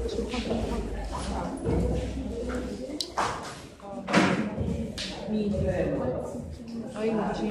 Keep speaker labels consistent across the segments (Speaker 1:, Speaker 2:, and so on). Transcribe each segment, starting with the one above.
Speaker 1: ايوه عشان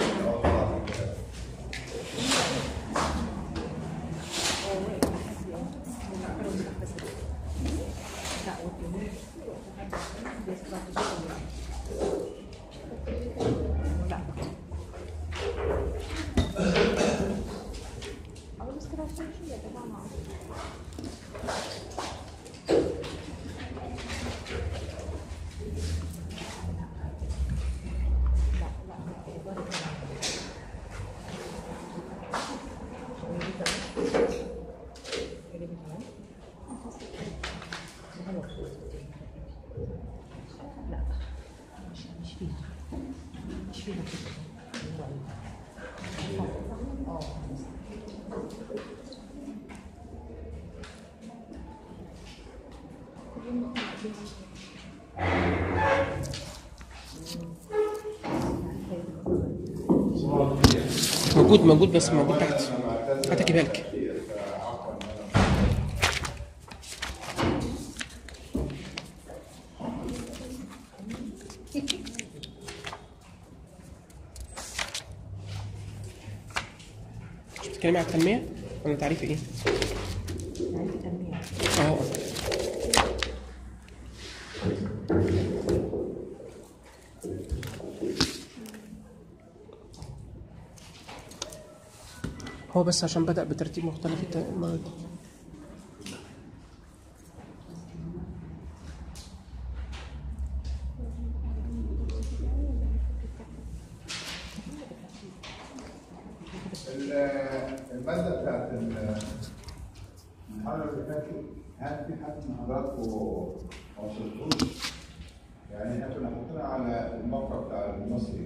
Speaker 2: موجود موجود بس موجود تحت هاتك بالك مش بتتكلمي عن التنمية ولا تعريف ايه؟ اه هو بس عشان بدأ بترتيب مختلف الت- المرة دي
Speaker 3: ال- المادة بتاعت ال- المحاضرة اللي فاتت هل في حد من حضراتكم ما وصلتوش؟ يعني احنا كنا حاطينها على الموقع بتاع المصري.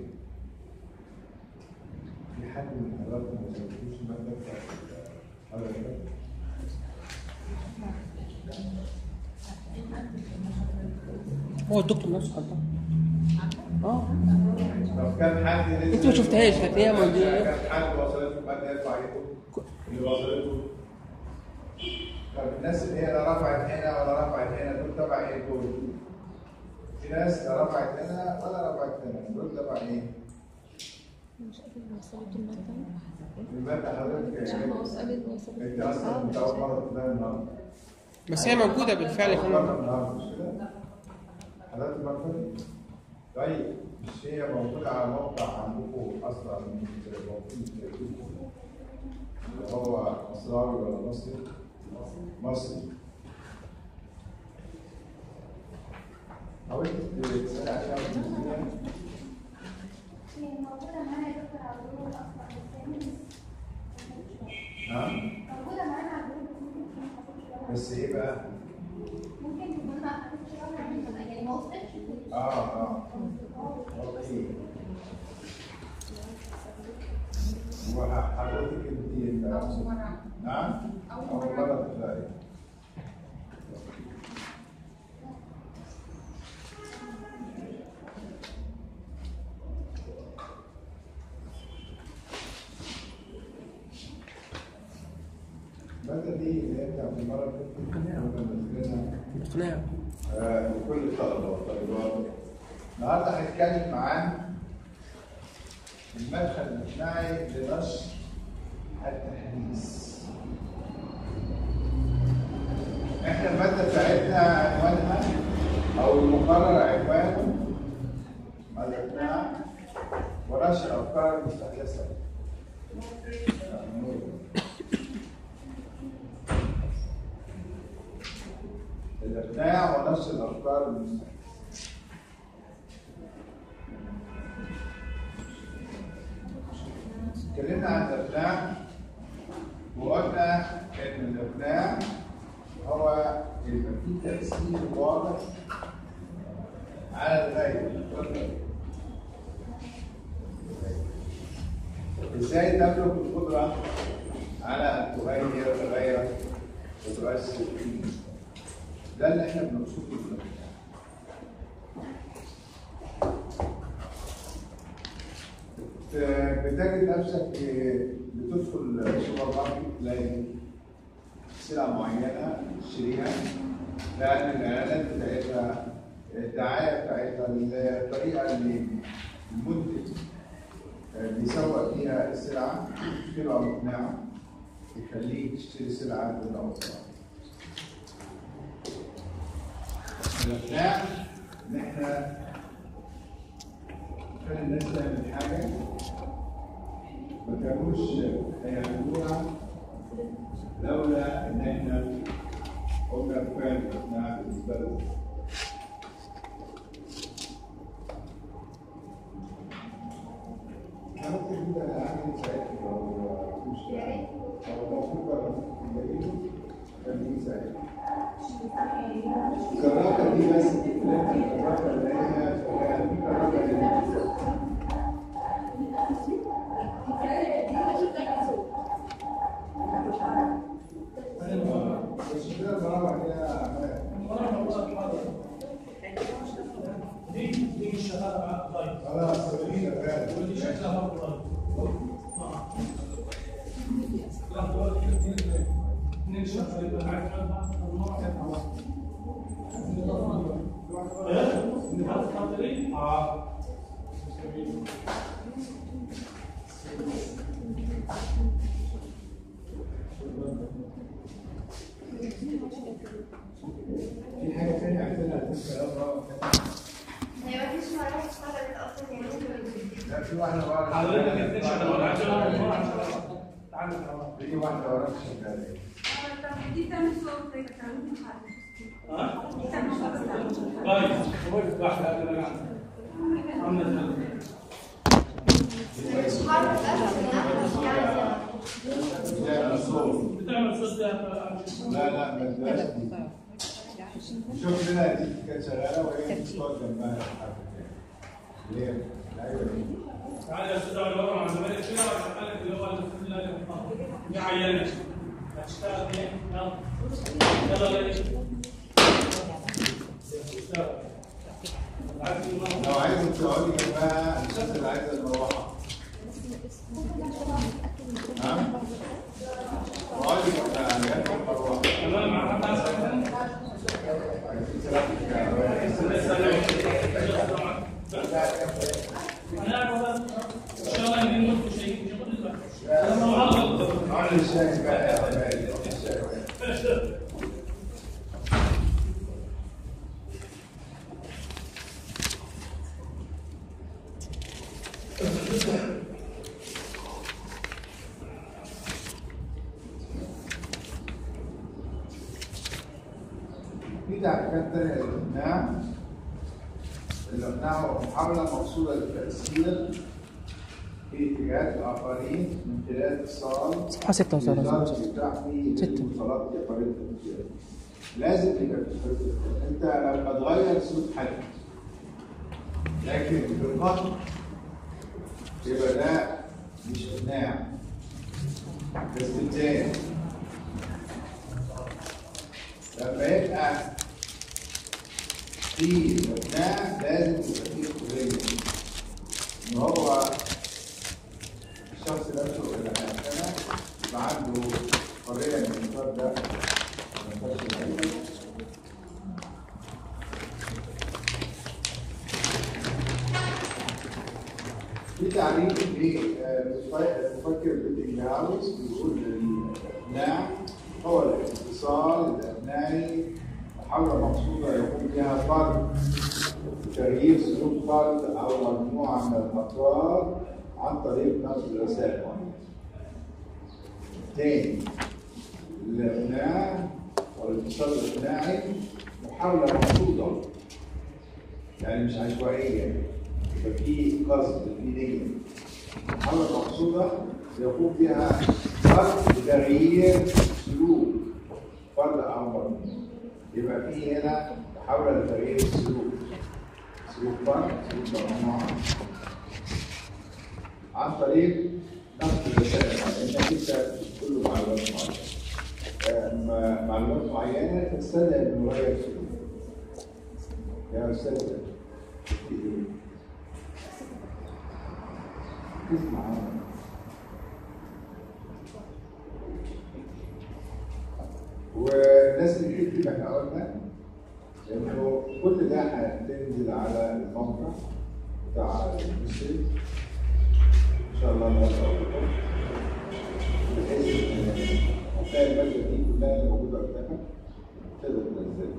Speaker 3: في حد من حضراتكم ما وصلتوش المادة بتاعت المحاضرة اللي فاتت؟
Speaker 2: هو الدكتور نفسه حطها اه
Speaker 3: طب كان حد لسه
Speaker 2: انت ما شفتهاش، هتلاقيها موجودة.
Speaker 3: كان حد وصلته المادة يرفع ايده اللي وصلته طب الناس اللي هي لا رفعت هنا ولا رفعت هنا دول تبع ايه دول؟ في ناس لا رفعت هنا ولا رفعت هنا دول تبع ايه؟
Speaker 1: مش قادر وصلت المادة
Speaker 3: المادة حضرتك
Speaker 1: ما وصلت وصلت
Speaker 3: انت اصلا انت اول مرة تلاقي النهارده
Speaker 2: بس هي موجودة بالفعل
Speaker 3: أول
Speaker 2: كمان
Speaker 3: مرة النهارده مش كده؟ حضرتك مرة طيب مش هي موجودة على موقع عندكم أصلا موجود اللي هو مصراوي ولا مصري؟ مصري حاولت تسأل عليها وتنزلها
Speaker 4: هي موجودة معانا يا دكتور على الجروب أصلا بس هي
Speaker 3: نعم
Speaker 4: موجودة معانا على الجروب بس ممكن ما حصلش
Speaker 3: بس إيه بقى؟
Speaker 4: ممكن تكون ما حصلش يعني ما وصلتش
Speaker 3: آه آه أوكي هو حضرتك أنت
Speaker 4: أول مرة
Speaker 3: نعم؟
Speaker 4: أول
Speaker 3: أول
Speaker 4: مرة.
Speaker 3: مرة تلاقي المادة دي اللي هي بتاعت المرة اللي فاتت كنا منزلينها
Speaker 2: اقناع
Speaker 3: آه، لكل الطلبة والطالبات النهارده هنتكلم عن المدخل الاجتماعي لنشر التحديث. احنا المادة بتاعتنا عنوانها أو المقرر عنوانه الاقناع ونشر الأفكار المستحدثة. الإقناع ونشر الأفكار المستحدثة. اتكلمنا عن الإقناع وقلنا إن الإقناع هو يبقى فيه تأثير واضح على الغير ازاي تملك القدرة على أن تغير غيرك وتؤثر فيه ده اللي احنا بنقصده بالإقناع بتجد نفسك بتدخل سوبر ماركت تلاقي سلعة معينة تشتريها لأن الإعلانات بتاعتها الدعاية بتاعتها الطريقة اللي المنتج بيسوق فيها السلعة بتبقى مقنعة يخليك تشتري سلعة دون أوصاف. الإقناع إن إحنا نخلي الناس تعمل حاجة ما كانوش هيعملوها لولا إن إحنا قلنا فعلا الإقناع بالنسبة لهم. احنا ممكن نبدا نعمل ساعتها لو مش لو موجود ولا ممكن خليه ساعتها الكراكه دي بس الكراكه اللي هي شغاله في كراكه اللي بس كده برافو كده
Speaker 5: دي دي مش شغاله معاك طيب
Speaker 3: خلاص خلينا فعلا
Speaker 5: ودي شكلها برضه طيب لا دول اثنين اثنين شغالين معاك اه
Speaker 3: في حاجه ثانيه عايزينها تذكر
Speaker 4: هي مفيش مرة اشتغلت اصلا يعني ممكن
Speaker 3: لا في واحده ورا
Speaker 5: حضرتك الاثنين شغالين معاك تعالى
Speaker 3: في واحده وراك شغاله
Speaker 4: طب دي تعمل صوت زي بتعمل محل
Speaker 5: ها
Speaker 4: دي تعمل صوت
Speaker 5: طيب واحده قبل ما عامله
Speaker 4: مش حرف بس يعني
Speaker 3: لا الصوت
Speaker 5: بتعمل صوت
Speaker 3: لا لا ما تبقاش دي. شوف لنا دي كانت شغاله وهي بتقعد جنبها الحرف الثاني. اللي هي ايوه دي
Speaker 5: تعالى يا استاذ علي ورا مع زمالك كده واشغل لك اللي هو المفروض اللي انا دي عينه هتشتغل ايه؟ يلا يلا يلا اشتغل. عارف الموضوع؟
Speaker 3: لو عايزه تقعدي جنبها الشخص اللي عايزه المروحه ها؟ اقعدي جنبها جنب المروحه
Speaker 5: تمام مع حد عايز حاجه ثانيه؟
Speaker 3: عايزين تلعبي كده. عامل الشاي بقى يا عمال الشاي بقى. في تعريفات تانية للإقناع الإقناع هو محاولة مقصودة للتأثير في اتجاهات الآخرين من خلال اتصال
Speaker 2: صفحة ستة وثلاثين.
Speaker 3: لدرجة يتاح فيه
Speaker 2: ستة.
Speaker 3: المواصلات لقرية التفكير. لازم يبقى في- أنت لما تغير سلوك حد لكن بالقطع يبقى ده مش إقناع ده استنتاج لما يبقى في إقناع لازم يبقى فيه حرية إن هو الشخص نفسه اللي هيقتنع يبقى عنده حرية من الإنكار ده ما ينفعش يعمله. في تعريف لمفكر بيتنجاوس بيقول الإقناع هو الاتصال الأبنائي محاولة مقصودة يقوم بها فرد تغيير سلوك فرد أو مجموعة من الأفراد عن طريق نقل رسائل معينة. تاني الإقناع أو الاتصال الإقناعي محاولة مقصودة يعني مش عشوائية يبقى في قصد في نية محاولة مقصودة يقوم بها فرد بتغيير سلوك فرد أو مجموعة يبقى في هنا محاولة لتغيير السلوك سلوك فرد سلوك مجموعة عن طريق نقل الرسائل لانك انت كله معلومات معينه آه، م- معلومات معينه تستدعي انه يغير سلوك يا استاذ اسمع والناس اللي بتكتب احنا قلنا انه كل ده هتنزل على الموقع بتاع المصري ان شاء الله النهارده أو بكرة. بحيث ان هتلاقي الماده دي كلها اللي موجوده قدامك تقدر تنزلها.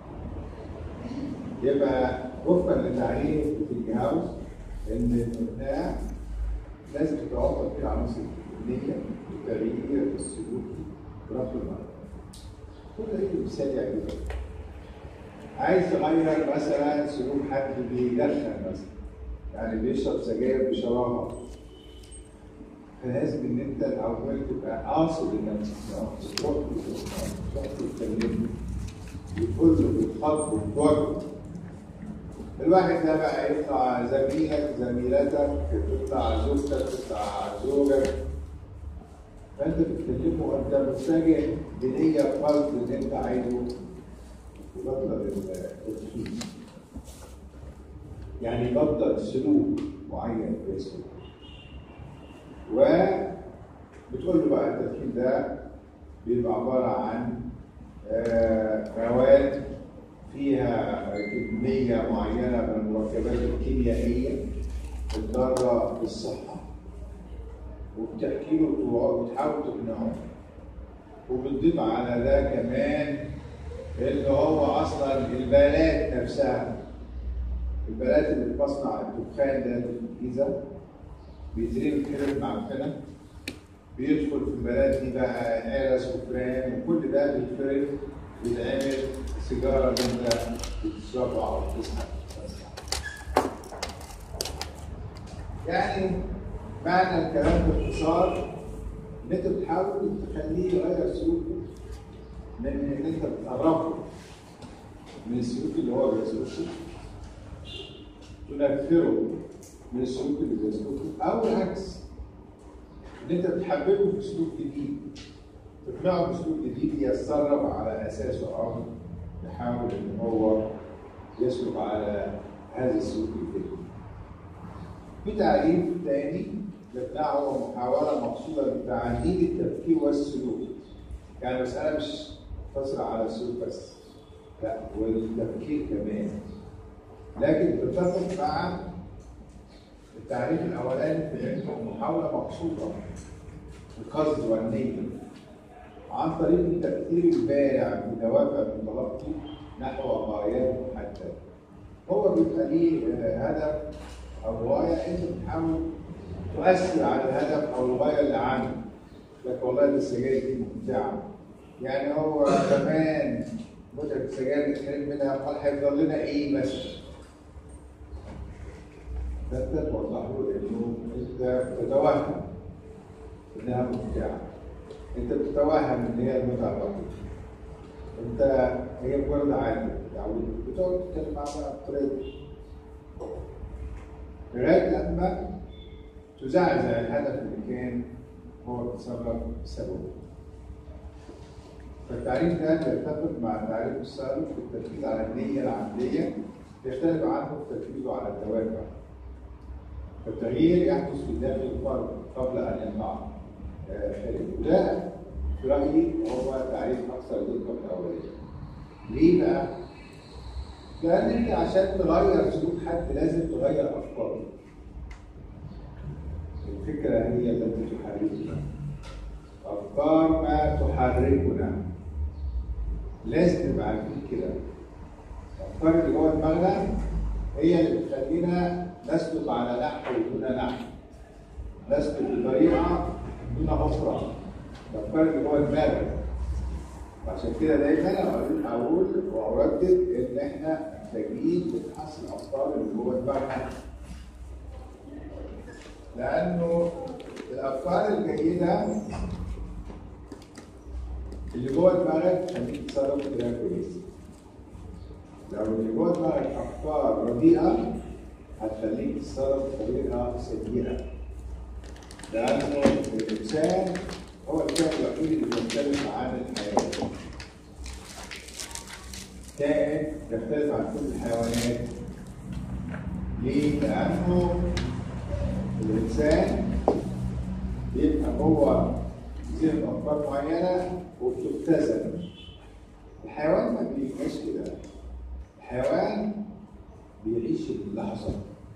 Speaker 3: يبقى وفقا لتعريف في هاوس ان الابناء لازم تتوفر فيه العناصر التكنيه والتغيير السلوكي ورفع المرض. كل ده مثال يعجبك. عايز تغير مثلا سلوك حد بيدخن مثلا يعني بيشرب سجاير بشراهه فلازم ان انت الاول تبقى قاصد انك تروح تروح تتكلم وتقول له بالخط وتوجه الواحد ده بقى يطلع زميلك زميلتك تطلع زوجتك تطلع زوجك فانت بتكلمه وانت متجه بنيه قلب اللي انت عايزه تبطل التدخين يعني يبطل سلوك معين في اسمه وبتقول له بقى التدخين ده بيبقى عباره عن آه، مواد فيها كميه معينه من المركبات الكيميائيه الضاره بالصحه وبتحكي له وبتحاول تقنعه وبتضيف على ده كمان اللي هو اصلا البالات نفسها البالات اللي في مصنع الدخان ده في الجيزه بيترمي كده معفنه بيدخل في البلاد دي بقى عرس وفران وكل ده بيتفرد بيتعمل سيجاره اللي انت بتشربها او بتسحب يعني معنى الكلام باختصار ان انت بتحاول تخليه يغير سلوكه من ان انت بتقربه من السلوك اللي هو بيسلكه تنفره من السلوك اللي بيسلكه او العكس ان انت بتحببه في سلوك جديد تقنعه بسلوك جديد يتصرف على اساسه او يحاول ان هو يسلك على هذا السلوك الجديد. في تعريف ثاني ذكرناه هو محاولة مقصودة لتعديل التفكير والسلوك. يعني المسألة مش تقتصر على السلوك بس. لا والتفكير كمان. لكن تتفق مع التعريف الأولاني في انه محاولة مقصودة القصد والنية عن طريق تأثير البارع بدوافع المتلقي نحو غايات محددة. هو بيبقى ليه آه، هدف أو غاية أنت بتحاول تؤثر على الهدف أو الغاية اللي عنده. لك والله ده السجاير دي ممتعة. يعني هو كمان متعة السجاير نتكلم منها امال هيفضل لنا إيه مثلا؟ فانت توضح له انه انت بتتوهم انها ممتعه انت بتتوهم ان هي المتعه الوحيده انت هي مجرد عاده تعود بتقعد تتكلم معاها بقى بالطريقه دي لغايه لما تزعزع الهدف اللي كان هو بيتصرف بسببه فالتعريف ده بيتفق مع التعريف السابق في التركيز على النية العملية يختلف عنه في تركيزه على الدوافع فالتغيير يحدث في داخل الفرد قبل ان يقع آه، خارجه وده في رايي هو تعريف اكثر دقه من الاولاني ليه بقى؟ لان انت عشان تغير سلوك حد لازم تغير افكاره الفكره هي التي تحركنا افكار ما تحركنا لازم نبقى عارفين كده الافكار اللي جوه دماغنا هي اللي بتخلينا نسلك على نحو دون نحو نسلك بطريقه دون اخرى الافكار اللي جوه دماغنا وعشان كده دايما انا اقول واردد ان احنا محتاجين نبحث الافكار اللي جوه دماغنا لانه الافكار الجيده اللي جوه دماغك تخليك تتصرف بطريقه كويسه لو اللي جوه دماغك افكار رديئه هتخليك تتصرف بطريقه سيئه لانه الانسان هو الكائن الوحيد اللي بيختلف عن الحيوان كائن يختلف عن كل الحيوانات ليه؟ لأنه الإنسان بيبقى هو ذهن أفكار معينة وبتختزن الحيوان ما بيبقاش كده الحيوان بيعيش اللحظة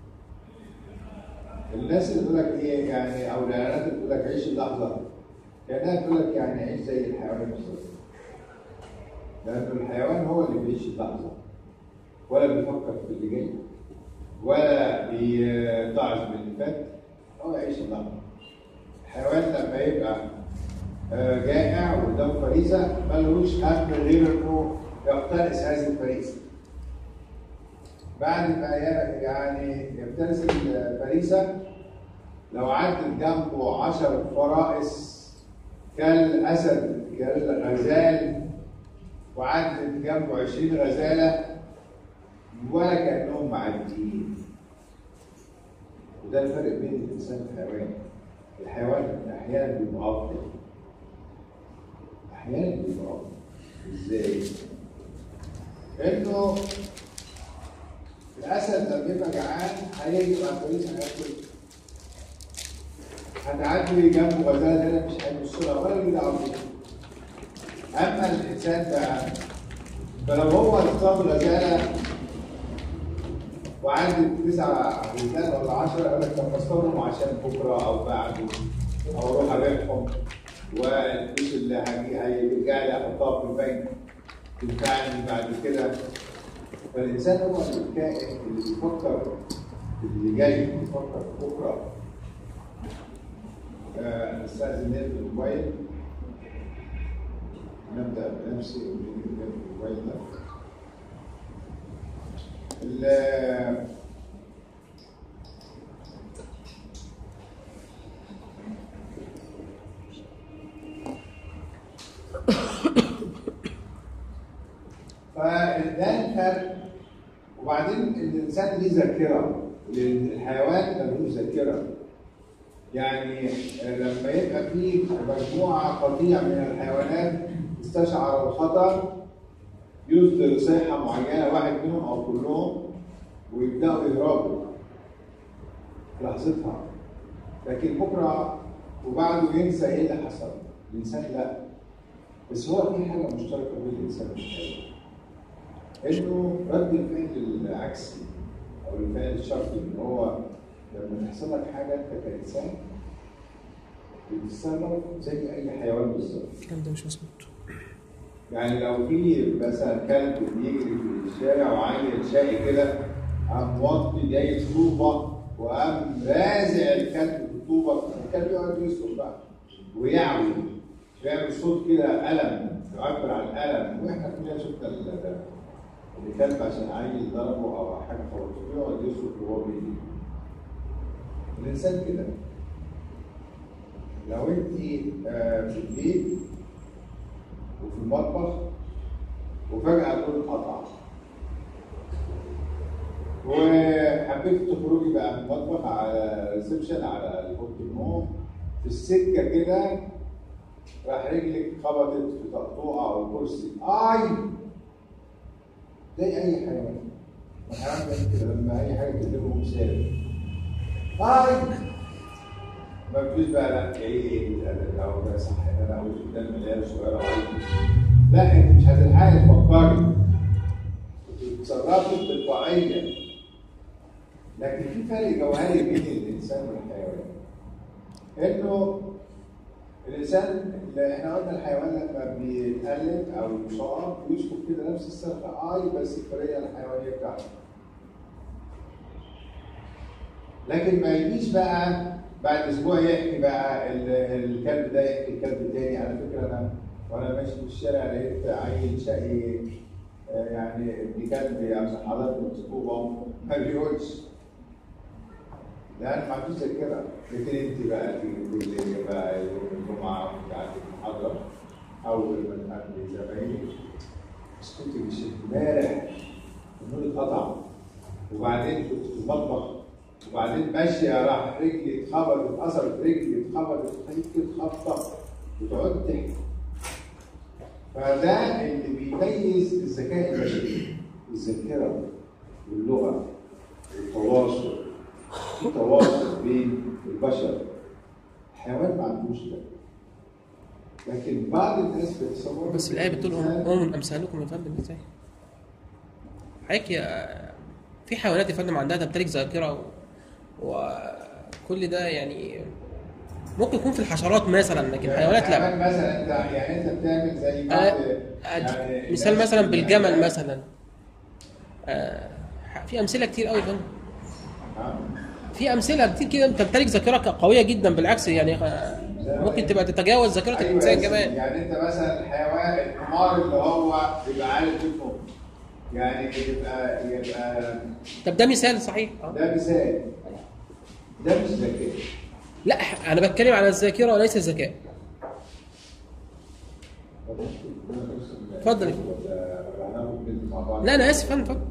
Speaker 3: الناس اللي بتقول لك ايه يعني او الاعلانات اللي بتقول لك عيش اللحظة كانها بتقول لك يعني عيش زي الحيوان بالظبط لأن الحيوان هو اللي بيعيش اللحظة ولا بيفكر في اللي جاي ولا بيتعظ باللي فات هو يعيش اللحظة الحيوان لما يبقى آه، جائع قدام فريسة ملوش هم غير انه يقتنص هذه الفريسة بعد ما ي- يعني يفترس الفريسة لو عدت جنبه عشر فرائس كالأسد كالغزال وعدت جنبه عشرين غزالة ولا كأنهم معديين وده الفرق بين الإنسان والحيوان الحيوان أحيانا بيبقى أفضل أحيانا بيبقى أفضل إزاي؟ إنه الأسد لما يبقى جعان هيجي مع الفريسة هياكل هتعدي جنبه غزالة هنا مش هيبص لها ولا ليه دعوة بيها. أما الإنسان بقى فلو هو اصطاد غزالة وعندي تسعة غزال ولا عشرة يقول لك طب اصطادهم عشان بكرة أو بعده أو أروح أبيعهم والفلوس اللي هجي- هيرجع لي أحطها في البنك تنفعني بعد كده فالإنسان هو الكائن اللي بيفكر في اللي جاي بيفكر في بكرة آه، نستأذن نقفل الموبايل نبدأ بنفسي ونقفل الموبايل ده ال- فده الفرق وبعدين الانسان ليه ذاكره الحيوان ملوش ذاكره يعني لما يبقى في مجموعه قطيع من الحيوانات استشعر الخطر يصدر صيحه معينه واحد منهم او كلهم ويبداوا يهربوا في لحظتها لكن بكره وبعده ينسى ايه اللي حصل الانسان لا بس هو في حاجه مشتركه بين الانسان والحيوان انه رد الفعل العكسي او الفعل الشرطي ان هو لما تحصل لك حاجه انت كانسان بتتصرف زي اي حيوان بالظبط
Speaker 2: الكلام ده مش مظبوط
Speaker 3: يعني لو في مثلا كلب بيجري في الشارع وعيل شقي كده قام موطي جاي طوبه وقام رازع الكلب في الطوبه الكلب يقعد يسكت بقى ويعوي ويعمل صوت كده ألم يعبر عن الألم واحنا كلنا شفنا ال- اللي كلب عشان عيل ضربه او حاجه خبطته يقعد يصرخ وهو بيجري الانسان كده لو انت آه، في البيت وفي المطبخ وفجأة النور اتقطع وحبيت تخرجي بقى من المطبخ على ريسبشن على اوضه النوم في السكه كده راح رجلك خبطت في طقطوقه او كرسي اي زي اي حيوان الحيوان ده كده لما اي حاجه تقلبه مثال اي ما فيش بقى لا ايه ايه لو ده صح انا اقول قدام مليان صغيره وعايز لا انت مش هتلحقي تفكري بتتصرفي تلقائيا لكن في فرق جوهري بين الانسان والحيوان انه الانسان اللي احنا قلنا الحيوان لما بيتقلب او يصاب بيشكل كده نفس الصرخه اي بس الطريقه الحيوانيه بتاعته لكن ما يجيش بقى بعد اسبوع يحكي بقى ال- الكلب ده يحكي الكلب تاني على فكره انا وانا ماشي في الشارع لقيت عيل شقي آه، يعني ابن كلب عشان حضرت الخطوبه ما بيقولش لان ما عندوش ذاكره لكن انت بقى تيجي تقول لي بقى يوم الجمعه بتاعت المحاضره اول ما تقابلي زمايلك بس كنت مش امبارح النور اتقطع وبعدين كنت في المطبخ وبعدين ماشيه راح رجلي اتخبطت اتأثرت رجلي اتخبطت حته خبطه وتقعد تحكي فده اللي بيميز الذكاء البشري الذاكره واللغه والتواصل في تواصل بين البشر الحيوان ما عندوش ده لكن بعض الناس بتصور
Speaker 2: بس الآية بتقول
Speaker 3: الإنسان-
Speaker 2: أمم أمثالكم يا فندم إزاي؟ حضرتك يا في حيوانات يا فندم عندها تمتلك ذاكرة و... وكل ده يعني ممكن يكون في الحشرات مثلا لكن الحيوانات لا
Speaker 3: الحيوان مثلا انت يعني انت بتعمل زي بعض
Speaker 2: آه،
Speaker 3: يعني
Speaker 2: مثال
Speaker 3: الناس
Speaker 2: مثلا
Speaker 3: اللي
Speaker 2: بالجمل
Speaker 3: يعني-
Speaker 2: مثلا آه، في امثله كتير قوي يا فندم
Speaker 3: آه.
Speaker 2: في امثله كتير كده تمتلك ذاكره قويه جدا بالعكس يعني آه، ممكن تبقى تتجاوز ذاكره
Speaker 3: أيوة
Speaker 2: الانسان
Speaker 3: بس
Speaker 2: كمان
Speaker 3: يعني انت مثلا الحيوان الحمار اللي هو بيبقى عارف يفهم يعني يبقى يبقى
Speaker 2: طب ده مثال صحيح آه.
Speaker 3: ده مثال ده مش ذكاء
Speaker 2: لا انا بتكلم على الذاكره وليس الذكاء اتفضل يا فندم.
Speaker 3: ولا- ولا هناخد بنت مع بعض؟
Speaker 2: لا انا اسف يا فندم اتفضل.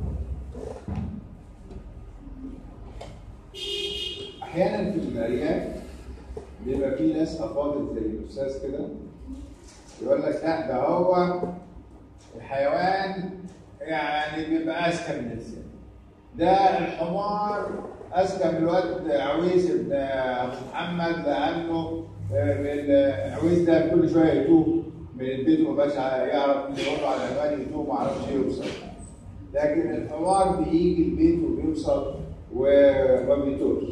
Speaker 3: احيانا في الارياف بيبقى في ناس افاضل زي الاستاذ كده يقول لك لا ده هو الحيوان يعني بيبقى اذكى من الانسان ده الحمار اذكى من الواد عويس ابن ابو محمد لانه آه، عويس ده كل شويه يتوه من البيت وما بقاش يعرف اللي يقول له على العنوان يتوه ما اعرفش يوصل لكن الحمار بيجي البيت وبيوصل وما بيتوهش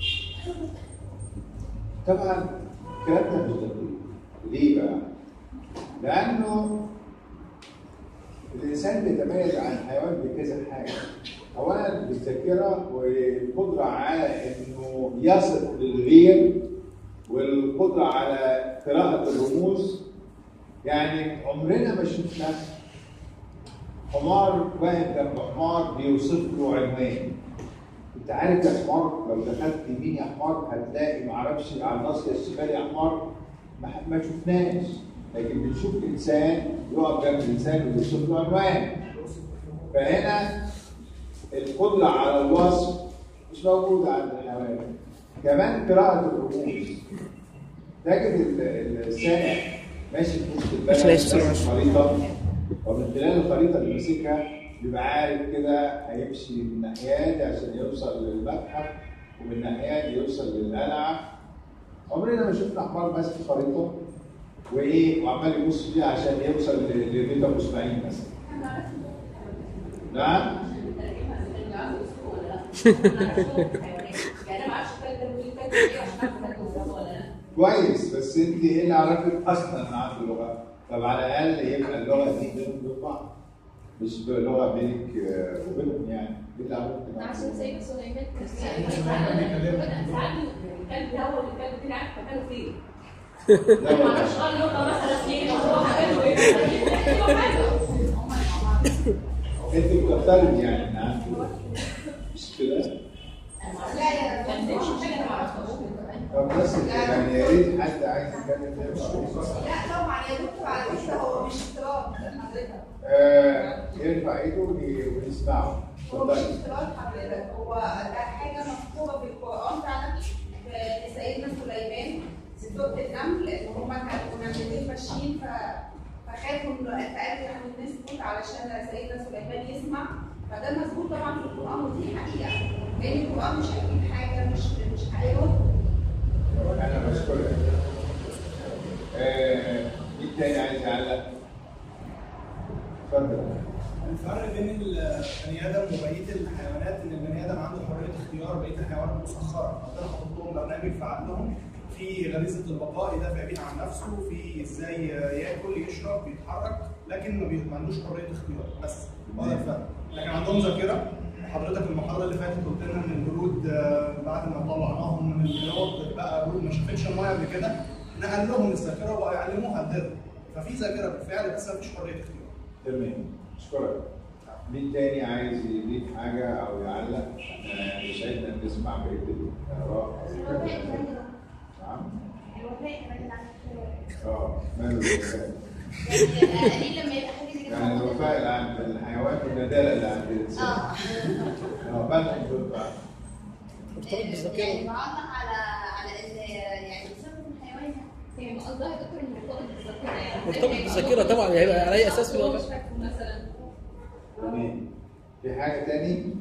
Speaker 3: طبعا الكلام ده مش دقيق ليه بقى؟ لانه الانسان بيتميز عن الحيوان بكذا حاجه اولا بالذاكره والقدره على انه يصل للغير والقدره على قراءه الرموز يعني عمرنا ما شفنا حمار واقف جنب حمار بيوصف له عنوان انت عارف يا حمار لو دخلت يمين يا حمار هتلاقي معرفش على الناصيه الشمال يا حمار ما, ما شفناش لكن بنشوف انسان يقف جنب انسان ويوصف له عنوان فهنا القدره على الوصف مش موجوده عند الحيوان كمان قراءه الرموز تجد ال- السائح ماشي في وسط البلد
Speaker 2: مش لاقي بسرعة.
Speaker 3: ماسك خريطه ومن خلال الخريطه اللي ماسكها بيبقى عارف كده هيمشي من الناحيه دي عشان يوصل للمتحف ومن الناحيه دي يوصل للقلعه عمرنا ما شفنا حمار ماسك خريطه وايه وعمال يبص فيها عشان يوصل ل- لبيت ابو اسماعيل مثلا نعم كويس بس انت ايه اللي عرفك اصلا ان عنده لغه طب على الاقل يبقى اللغه دي بينهم وبين بعض مش لغه بينك آه، وبينهم يعني ايه اللي عرفك إن عنده
Speaker 1: عشان
Speaker 3: لغة؟
Speaker 1: سيدنا سليمان كان
Speaker 6: ساعات الكلب ده هو اللي الكلب كده عارف مكانه فين
Speaker 3: لا
Speaker 6: ما
Speaker 3: والله.
Speaker 6: اعرفش قال لغه مثلا فين هو مكانه ايه
Speaker 3: انت بتفترض يعني ان عنده مش كده طب بس يعني يا ريت حد عايز يتكلم يرفع
Speaker 4: لا طبعا يا دكتور على فكره هو مش افتراض حضرتك
Speaker 3: آه، يرفع ايده وي- ويسمعه
Speaker 4: هو مش
Speaker 3: اتفضلي
Speaker 4: افتراض حضرتك هو ده حاجه مكتوبه في القران فعلا في سيدنا سليمان في سوره النمل ان هم كانوا نملتين ماشيين ف- فخافوا انه فقالوا يعني نسكت علشان سيدنا سليمان يسمع فده مظبوط طبعا في القران ودي حقيقه لان القران مش هيجيب حاجه مش مش حقيقه
Speaker 3: انا بشكرك آه، مين تاني عايز يعلق؟ اتفضل
Speaker 7: الفرق بين البني ادم وبقيه الحيوانات ان البني ادم عنده حريه اختيار بقيه الحيوانات مسخره ربنا حاطط لهم برنامج في عقلهم في غريزه البقاء يدافع بيه عن نفسه في ازاي ياكل يشرب يتحرك لكن ما بي- ما عندوش حريه اختيار بس هو ده الفرق لكن عندهم ذاكره حضرتك المحاضره اللي فاتت قلت لنا ان الجلود آه، بعد ما طلعناهم من الجلود بقى جلود ما شافتش الميه قبل كده نقل لهم الذاكره وبقى يعلموها الدر ففي ذاكره بالفعل بس ما فيش حريه اختيار
Speaker 3: تمام اشكرك مين تاني عايز يضيف حاجه او يعلق؟ احنا يسعدنا ان نسمع بقيه الاراء
Speaker 4: الوفاء كمان
Speaker 3: نعم
Speaker 4: الوفاء كمان
Speaker 3: اه ماله الوفاء؟
Speaker 4: يعني قليل لما يبقى حاجه زي كده
Speaker 3: يعني
Speaker 4: موجودة.
Speaker 3: الوفاء اللي عند الحيوان والندالة اللي عند الانسان
Speaker 4: اه
Speaker 3: اه مالهم دول بقى؟
Speaker 2: مرتبط
Speaker 4: يعني
Speaker 2: بالذاكره
Speaker 4: معلق على على ان يعني بسبب الحيوان
Speaker 1: يعني قصدها يا دكتور إنه مرتبط بالذاكرة يعني
Speaker 2: مرتبط بالذاكره طبعا هيبقى على اي اساس في
Speaker 1: هو
Speaker 2: الوضع
Speaker 1: مش فاكره مثلا
Speaker 3: تمام في حاجه تاني؟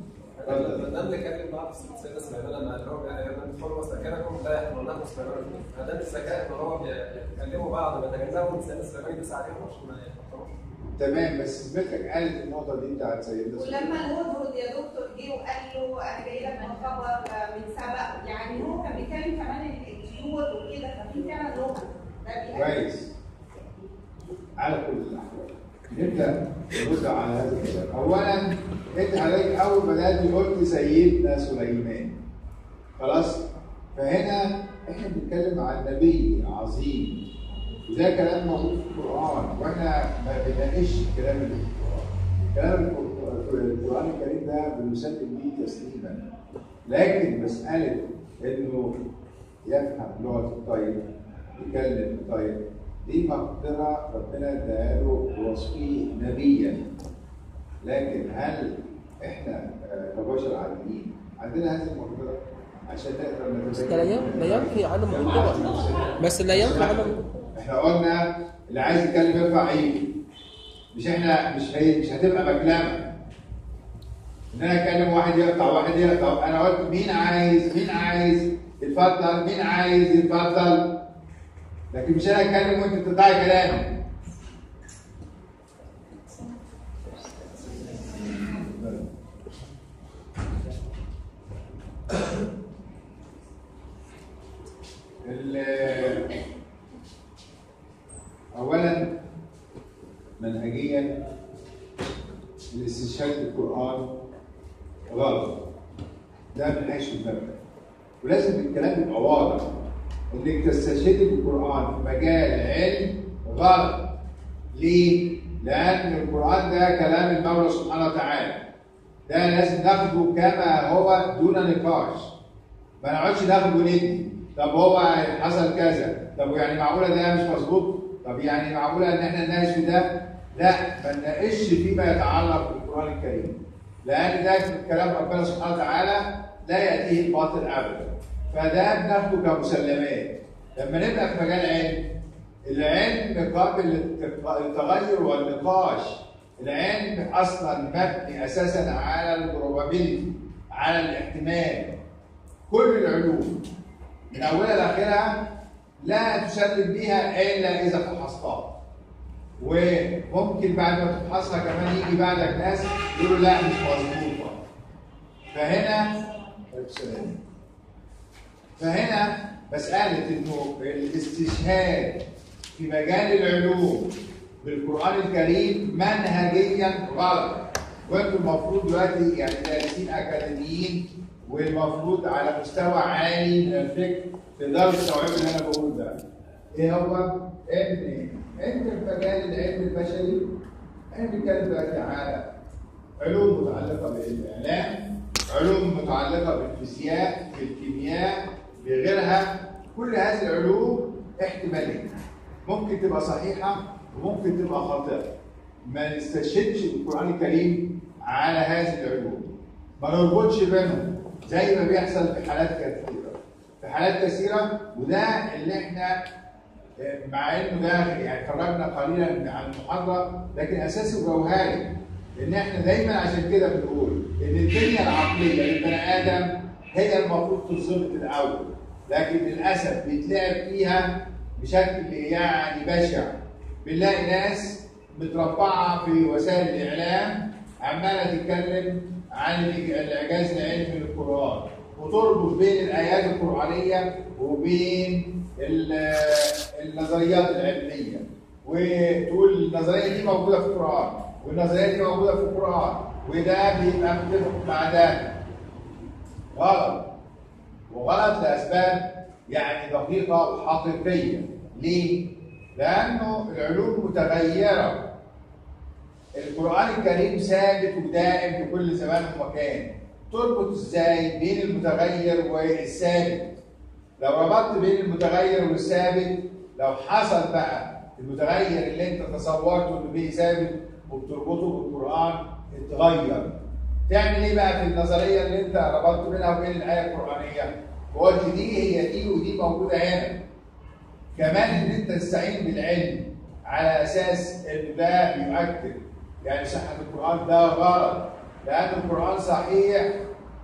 Speaker 3: اتفضل.
Speaker 8: ما دام نكلم بعض السيدة سليمان لما قال لهم يعني لما تدخلوا مساكنكم لا يحضرنكم سليمان ما دام الذكاء ان هو بيكلموا بعض بتجنبوا ان سيدنا سليمان يدوس عليهم عشان ما يحضروش
Speaker 3: تمام بس سمعتك قالت النقطه دي بتاعت سيدنا
Speaker 4: ولما الهدهد يا دكتور جه وقال له انا جاي لك من خبر من سبق يعني هو كان بيتكلم كمان الطيور وكده ففي فعلا لغه ده بيأكد
Speaker 3: كويس على كل الاحوال نبدا نرد على هذا الكلام اولا انت حضرتك اول ما بدات قلت سيدنا سليمان خلاص فهنا احنا بنتكلم عن نبي عظيم وده كلام موجود في القران واحنا ما بنناقش الكلام اللي في القران كلام القر- القران الكريم ده بنسلم به تسليما لكن مساله انه يفهم لغه الطيب يكلم الطيب دي مقدرة ربنا اداها له بوصفه نبيا لكن هل احنا آه، كبشر عاديين عندنا هذه المقدرة عشان نقدر
Speaker 2: بس
Speaker 3: نتبين
Speaker 2: ده لا ين- لا ينفي عدم القدرة بس لا ينفي عدم القدرة
Speaker 3: احنا قلنا اللي عايز يتكلم يرفع ايده مش احنا مش هي مش هتبقى مكلمه ان انا اكلم واحد يقطع واحد يقطع انا قلت مين عايز مين عايز يتفضل مين عايز يتفضل لكن مش انا اتكلم وانت تقطعي كلامي ال- اولا منهجيا الاستشهاد بالقران غلط ده من حيث المبدا ولازم الكلام يبقى واضح انك تستشهدي بالقران في مجال علم غلط ليه؟ لان القران ده كلام المولى سبحانه وتعالى ده لازم ناخده كما هو دون نقاش ما نقعدش ناخد وندي طب هو حصل كذا طب يعني معقوله ده مش مظبوط طب يعني معقوله ان احنا نناقش في ده لا ما نناقش فيما يتعلق بالقران الكريم لان ده كلام ربنا سبحانه وتعالى لا ياتيه الباطل ابدا فده بناخده كمسلمات لما نبدا في مجال علم العلم قابل للتغير والنقاش العلم اصلا مبني اساسا على البروبابيلتي على الاحتمال كل العلوم من اولها لاخرها لا تسلم بها الا اذا فحصتها وممكن بعد ما تفحصها كمان يجي بعدك ناس يقولوا لا مش مظبوطه فهنا السلام. فهنا مساله انه الاستشهاد في مجال العلوم بالقران الكريم منهجيا غلط وانتم المفروض دلوقتي يعني دارسين اكاديميين والمفروض على مستوى عالي من الفكر تقدروا تستوعبوا اللي انا بقوله ده. ايه هو؟ ان انت في مجال العلم البشري احنا بنتكلم دلوقتي على علوم متعلقه بالاعلام، علوم متعلقه بالفيزياء، بالكيمياء، بغيرها، كل هذه العلوم احتماليه. ممكن تبقى صحيحه وممكن تبقى خاطئه. ما نستشهدش بالقران الكريم على هذه العلوم. ما نربطش بينهم زي ما بيحصل في حالات كثيره. في حالات كثيره وده اللي احنا مع انه ده يعني خرجنا قليلا عن المحاضره لكن اساسه جوهري ان احنا دايما عشان كده بنقول ان البنيه العقليه للبني ادم هي المفروض تتظبط الاول لكن للاسف بيتلعب فيها بشكل يعني بشع بنلاقي ناس متربعه في وسائل الاعلام عماله تتكلم عن الاعجاز العلمي للقران وتربط بين الايات القرانيه وبين النظريات العلميه وتقول النظريه دي موجوده في القران والنظريه دي موجوده في القران وده بيبقى متفق مع ده غلط وغلط لاسباب يعني دقيقه وحقيقيه ليه؟ لانه العلوم متغيره القران الكريم ثابت ودائم في كل زمان ومكان تربط ازاي بين المتغير والثابت لو ربطت بين المتغير والثابت لو حصل بقى المتغير اللي انت تصورته انه بيه ثابت وبتربطه بالقران اتغير تعمل ايه بقى في النظريه اللي انت ربطت بينها وبين الايه القرانيه وقلت دي هي دي ودي موجوده هنا كمان ان انت تستعين بالعلم على اساس ان ده يؤكد يعني صحه القران ده غلط لان القران صحيح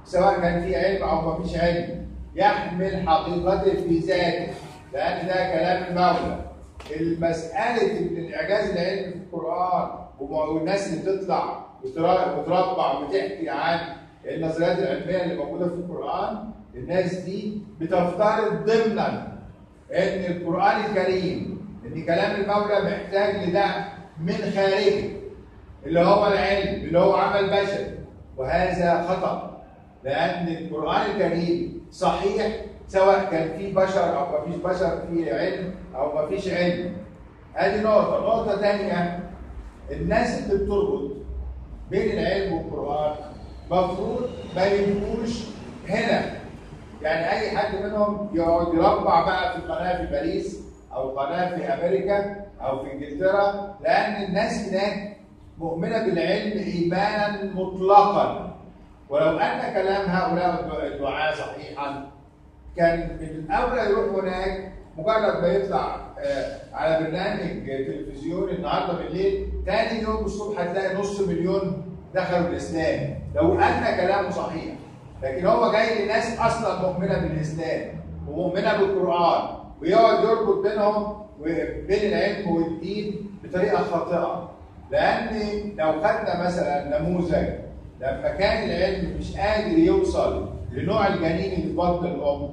Speaker 3: سواء كان في علم او ما فيش علم يحمل حقيقته في ذاته لان ده كلام المولى المساله ان الاعجاز العلمي في القران والناس اللي بتطلع وترا- وتربع وتحكي عن النظريات العلميه اللي موجوده في القران الناس دي بتفترض ضمنا ان القران الكريم ان كلام المولى محتاج لدعم من خارجه اللي هو العلم اللي هو عمل بشري وهذا خطا لان القران الكريم صحيح سواء كان فيه بشر او ما فيش بشر فيه علم او ما فيش علم ادي نقطه نقطه ثانيه الناس اللي بتربط بين العلم والقران مفروض ما يبقوش هنا يعني اي حد منهم يقعد يربع بقى في قناه في باريس او قناه في امريكا او في انجلترا لان الناس هناك مؤمنه بالعلم ايمانا مطلقا ولو ان كلام هؤلاء الدعاة صحيحا كان من الاولى يروح هناك مجرد ما يطلع آه، على برنامج تلفزيوني النهارده بالليل تاني يوم الصبح هتلاقي نص مليون دخلوا الاسلام لو ان كلامه صحيح لكن هو جاي لناس اصلا مؤمنه بالاسلام ومؤمنه بالقران ويقعد يربط بينهم وبين العلم والدين بطريقه خاطئه لان لو خدنا مثلا نموذج لما كان العلم مش قادر يوصل لنوع الجنين اللي في بطن الام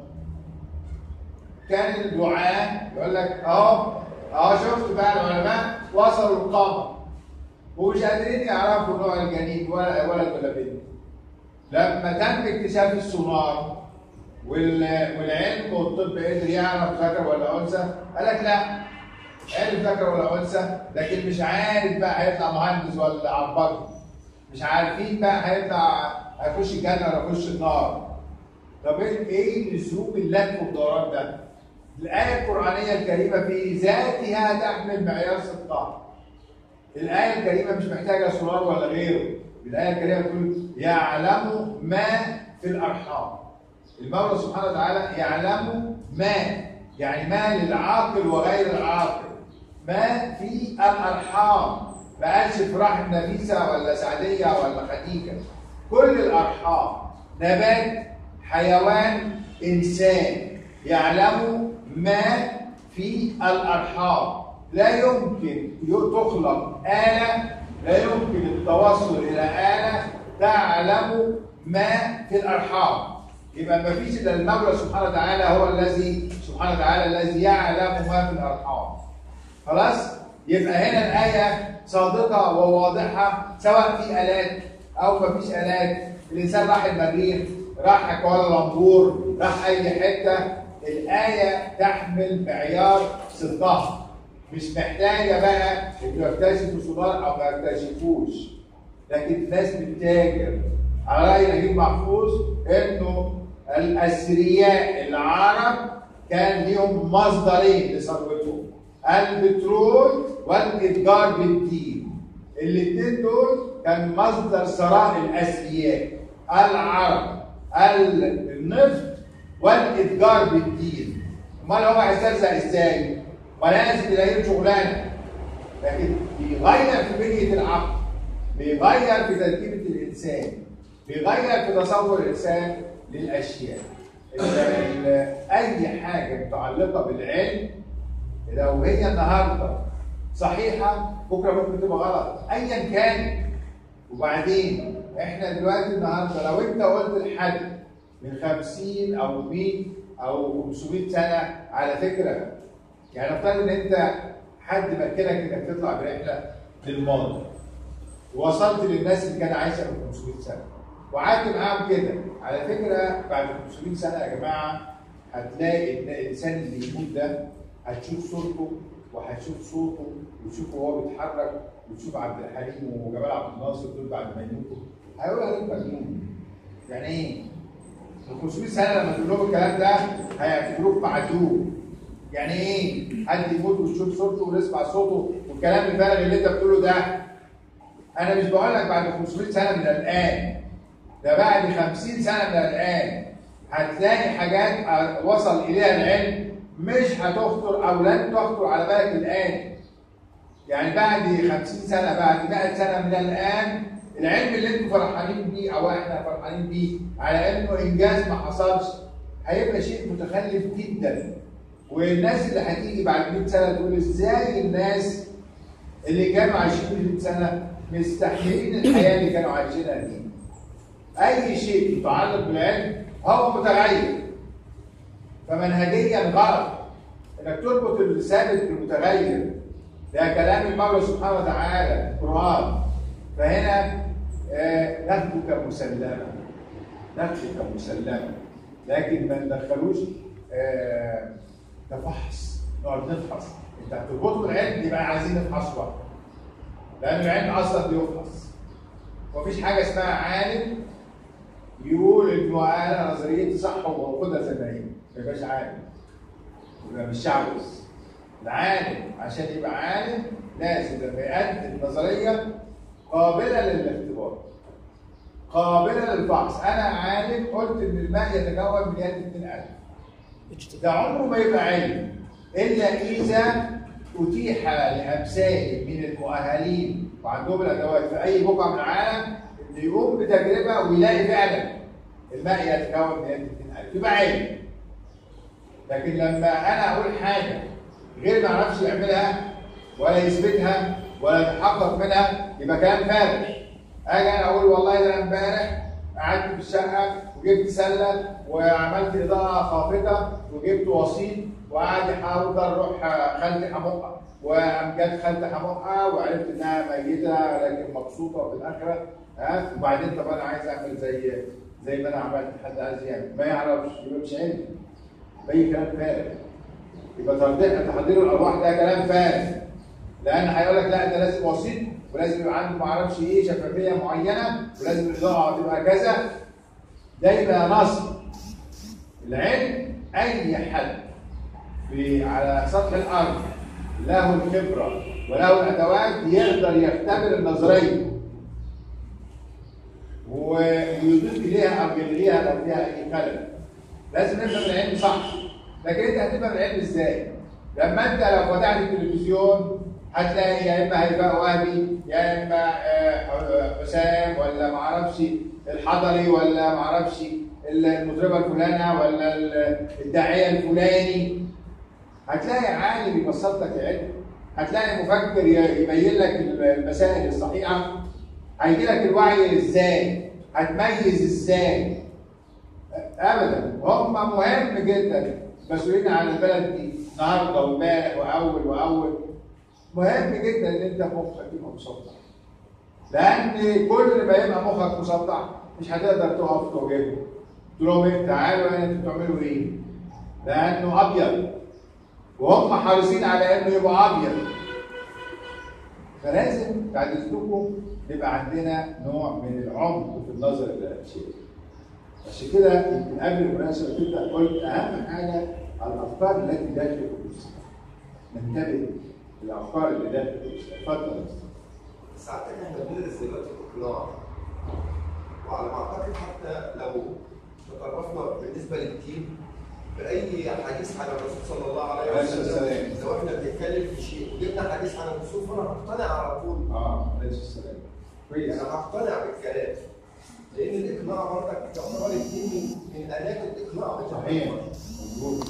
Speaker 3: كان الدعاة يقول لك اهو اهو شفت بقى العلماء وصلوا القمر ومش قادرين يعرفوا نوع الجنين ولا ولد ولا بنت لما تم اكتشاف السونار وال- والعلم والطب قدر يعرف ذكر ولا انثى قال لك لا عرف ذكر ولا انثى لكن مش عارف بقى هيطلع مهندس ولا عباقي مش عارفين بقى هيطلع هيخش الجنه ولا يخش النار طب ايه ايه لزوم اللف والدوران ده؟ الآية القرآنية الكريمة في ذاتها تحمل معيار 16 الآية الكريمة مش محتاجة سونار ولا غيره الآية الكريمة بتقول يعلم ما في الأرحام المولى سبحانه وتعالى يعلم ما يعني ما للعاقل وغير العاقل ما في الأرحام ما قالش في رحم نفيسة ولا سعدية ولا خديجة كل الأرحام نبات حيوان إنسان يعلم ما في الأرحام لا يمكن تخلق آلة لا يمكن التوصل إلى آلة تعلم ما في الأرحام يبقى ما فيش إلا المولى سبحانه وتعالى هو الذي سبحانه وتعالى الذي يعلم ما في الأرحام خلاص يبقى هنا الآية صادقة وواضحة سواء في آلات أو ما فيش آلات الإنسان راح المريخ راح كوالالمبور راح أي حتة الآية تحمل معيار صدقها مش محتاجة بقى إنه يكتشفوا سونار أو ما يكتشفوش لكن الناس بتتاجر على رأي نجيب محفوظ إنه الأثرياء العرب كان ليهم مصدرين لثروتهم البترول والإتجار بالدين الاثنين دول كان مصدر ثراء الأثرياء العرب النفط والاتجار بالدين امال هو هيسترزق ازاي؟ ما لازم يلاقي شغلانه لكن بيغير في بنيه العقل بيغير في تركيبه الانسان بيغير في تصور الانسان للاشياء ال- ال- اي حاجه متعلقه بالعلم لو هي النهارده صحيحه بكره ممكن تبقى غلط ايا كانت وبعدين احنا دلوقتي النهارده لو انت قلت لحد من 50 او 100 او 500 سنه على فكره يعني نفترض ان انت حد مكنك انك تطلع برحله للماضي ووصلت للناس اللي كانوا عايشه من 500 سنه وقعدت معاهم كده على فكره بعد 500 سنه يا جماعه هتلاقي ان الانسان اللي يموت ده هتشوف صورته وهتشوف صوته وتشوفه وهو بيتحرك وتشوف عبد الحليم وجمال عبد الناصر دول بعد ما يموتوا هيقول عليك مجنون يعني ايه؟ من 500 سنه لما تقول لهم الكلام ده هيعتبروك معدوم يعني ايه؟ حد يموت وتشوف صورته ونسمع صوته والكلام الفارغ اللي انت بتقوله ده انا مش بقول لك بعد 500 سنه من الان ده بعد 50 سنه من الان هتلاقي حاجات وصل اليها العلم مش هتخطر او لن تخطر على بالك الان يعني بعد 50 سنه بعد 100 سنه من الان العلم اللي انتم فرحانين بيه او احنا فرحانين بيه على انه انجاز ما حصلش هيبقى شيء متخلف جدا والناس اللي هتيجي بعد 100 سنه تقول ازاي الناس اللي كانوا عايشين 100 سنه مستحملين الحياه اللي كانوا عايشينها دي اي شيء يتعلق بالعلم هو متغير فمنهجيا غلط انك تربط الثابت بالمتغير ده كلام المولى سبحانه وتعالى القران فهنا آه، ناخده كمسلمه ناخده كمسلمه لكن ما ندخلوش آه، كفحص نقعد نفحص انت هتربطه بالعلم يبقى عايزين نفحص وقت لان العلم اصلا بيفحص مفيش حاجه اسمها عالم يقول انه انا نظريتي صح وخدها زي ما هي ما يبقاش عالم يبقى مش شعبذ العالم عشان يبقى عالم لازم لما يقدم نظريه قابله للاختبار قابله للفحص انا عالم قلت ان الماء يتكون من يد 2000 ده عمره ما يبقى علم الا اذا اتيح لامثال من المؤهلين وعندهم الادوات في اي بقعه من العالم انه يقوم بتجربه ويلاقي فعلا الماء يتكون من يد 2000 يبقى علم لكن لما انا اقول حاجه غير ما اعرفش يعملها ولا يثبتها ولا يتحقق منها يبقى كلام فارغ اجي انا اقول والله ده انا امبارح قعدت في الشقه وجبت سله وعملت اضاءه خافته وجبت وسيط وقعد يحاول اروح خالتي حمقها وقام جت خالتي حمقها وعرفت انها ميته لكن مبسوطه في الاخره ها وبعدين طب انا عايز اعمل زي زي ما انا عملت حد عايز يعمل ما يعرفش يبقى مش علم اي كلام فارغ يبقى تحضير تحضير الارواح ده كلام فارغ لان هيقول لك لا ده لازم وسيط ولازم يبقى عنده ما اعرفش ايه شفافيه معينه ولازم الاضاءه تبقى كذا ده يبقى نصب العلم اي حد في على سطح الارض له الخبره وله الادوات يقدر يختبر النظريه ويضيف اليها او يلغيها لو فيها اي خلل لازم نفهم العلم صح لكن انت هتفهم العلم ازاي؟ لما انت لو فتحت التلفزيون هتلاقي يا اما هيبقى وهبي يا اما آه، حسام ولا معرفش الحضري ولا معرفش المطربه الفلانه ولا الداعيه الفلاني هتلاقي عالم يبسط لك العلم هتلاقي مفكر يبين لك المسائل الصحيحه هيجي لك الوعي ازاي هتميز ازاي ابدا هم مهم جدا مسؤولين عن البلد دي النهارده وامبارح واول واول مهم جدا ان انت مخك يبقى مسطح لان كل ما يبقى مخك مسطح مش هتقدر تقف تواجهه تقول لهم إيه؟ تعالوا هنا انتوا بتعملوا ايه؟ لانه ابيض وهم حريصين على انه يبقى ابيض فلازم بعد اذنكم يبقى عندنا نوع من العمق في النظر للاشياء عشان كده يمكن قبل المناقشه كده قلت اهم حاجه الافكار التي داخل القدس ننتبه للافكار اللي داخل القدس اتفضل يا أستاذ.
Speaker 9: ساعتها احنا بندرس دلوقتي الاقناع وعلى ما اعتقد حتى لو تطرفنا بالنسبه للدين باي حديث عن الرسول صلى الله عليه
Speaker 3: عليه
Speaker 9: وسلم
Speaker 3: السلام.
Speaker 9: لو احنا بنتكلم في شيء وجبنا حديث عن الرسول فانا هقتنع على طول
Speaker 3: اه عليه السلام كويس
Speaker 9: انا هقتنع بالكلام لان الاقناع برضك تعتبر الدين من من الات الاقناع
Speaker 3: صحيح مظبوط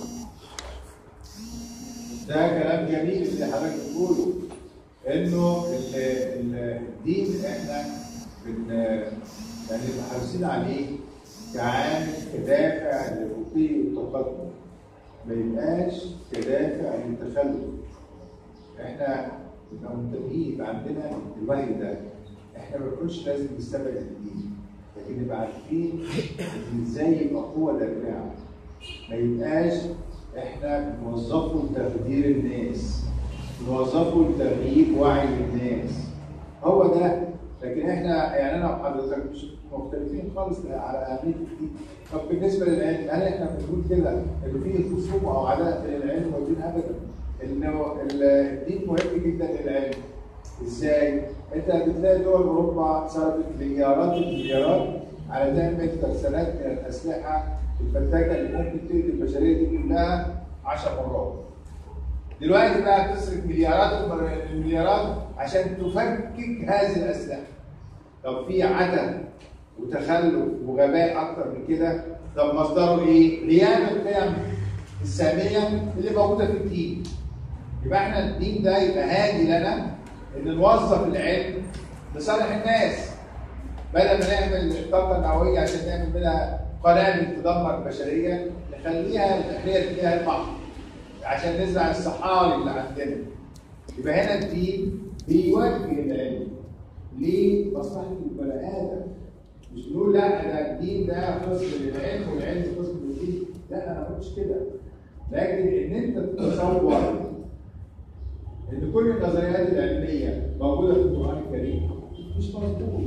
Speaker 3: ده كلام جميل اللي حضرتك بتقوله انه ال- ال- الدين احنا بن يعني نبقى حريصين عليه كعامل كدافع للرقي والتقدم ما يبقاش كدافع للتخلف احنا نبقى منتبهين يبقى عندنا الوعي ده احنا ما بنقولش لازم نستبعد الدين لكن نبقى عارفين إن ازاي يبقى قوه دافعه ما يبقاش احنا بنوظفه لتخدير الناس نوظفه لتغييب وعي الناس هو ده لكن احنا يعني انا وحضرتك مش مختلفين خالص على اهميه الدين طب بالنسبه للعلم هل احنا بنقول كده ان في خصومه او عداء بين العلم والدين ابدا انه الدين مهم جدا للعلم ازاي؟ انت بتلاقي دول اوروبا صرفت مليارات المليارات على تعمل ترسانات من الاسلحه الفتاكه اللي ممكن تقتل البشريه دي كلها 10 مرات. دلوقتي بقى بتصرف مليارات المليارات عشان تفكك هذه الاسلحه. طب في عدم وتخلف وغباء اكتر من كده طب مصدره ايه؟ غياب القيم الساميه اللي موجوده في الدين يبقى احنا الدين ده يبقى هادي لنا ان نوظف العلم لصالح الناس بدل ما نعمل الطاقه النوويه عشان نعمل منها قنابل تدمر البشريه نخليها التحليه فيها البحر عشان نزرع الصحاري اللي عندنا يبقى هنا الدين بيوجه العلم لمصلحه البني ادم مش نقول لا ده الدين ده خصم للعلم والعلم خصم للدين لا انا ما قلتش كده لكن ان انت تتصور ان كل النظريات العلميه موجوده في القران الكريم مش مظبوط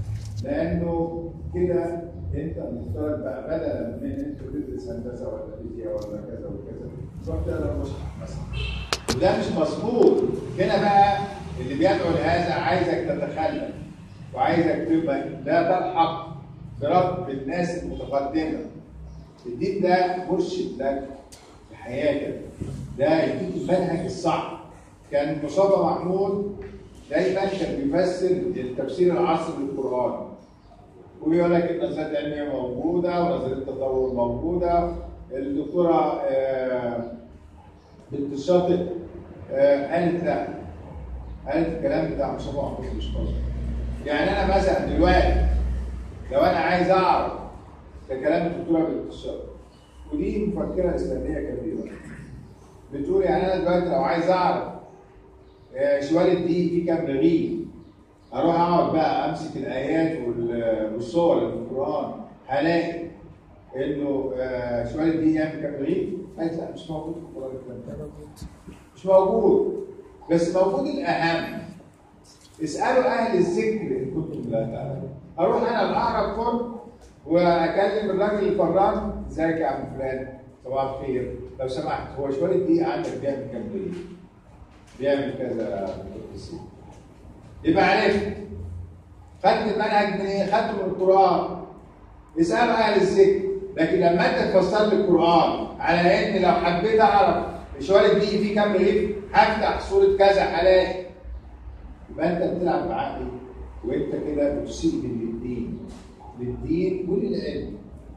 Speaker 3: لانه كده انت مفترض بقى بدلا من ان انت تدرس هندسه ولا فيزياء ولا كذا وكذا تروح تقرا المصحف مثلا وده مش مظبوط هنا بقى اللي بيدعو لهذا عايزك تتخلف وعايزك تبقى لا تلحق برب الناس المتقدمه الدين ده مرشد لك في حياتك ده يديك المنهج الصح كان مصطفى محمود دايما كان بيفسر التفسير العصري للقران ويقول لك النظريات العلميه موجوده ونظريه التطور موجوده الدكتوره آه، بنت الشاطئ آه، قالت لا قالت الكلام بتاع مصطفى محمود مش مظبوط يعني انا مثلا دلوقتي لو انا عايز اعرف ده كلام الدكتوره بنت الشاطئ ودي مفكره اسلاميه كبيره بتقول يعني انا دلوقتي لو عايز اعرف آه، شوال دي في كام رغيف اروح اقعد بقى امسك الايات وال- والصور اللي في القران هلاقي انه آه، شوال دي يعمل كام رغيف؟ قالت لا مش موجود في القران الكلام ده. مش موجود بس موجود الاهم اسالوا اهل الذكر ان كنتم لا تعلمون اروح انا لاقرب فرن واكلم الراجل الفران ازيك يا عم فلان صباح الخير لو سمحت هو شويه دقيقه عندك بيعمل كام دقيقه؟ بيعمل كذا بالتفصيل. يبقى عرفت خدت المنهج من ايه؟ خدته من القران اسالوا اهل الذكر لكن لما انت تفسر لي القران على ان لو حبيت اعرف شويه دقيقه فيه كام رغيف هفتح سوره كذا هلاقي يبقى انت بتلعب بعقلي وانت كده بتسيء للدين للدين وللعلم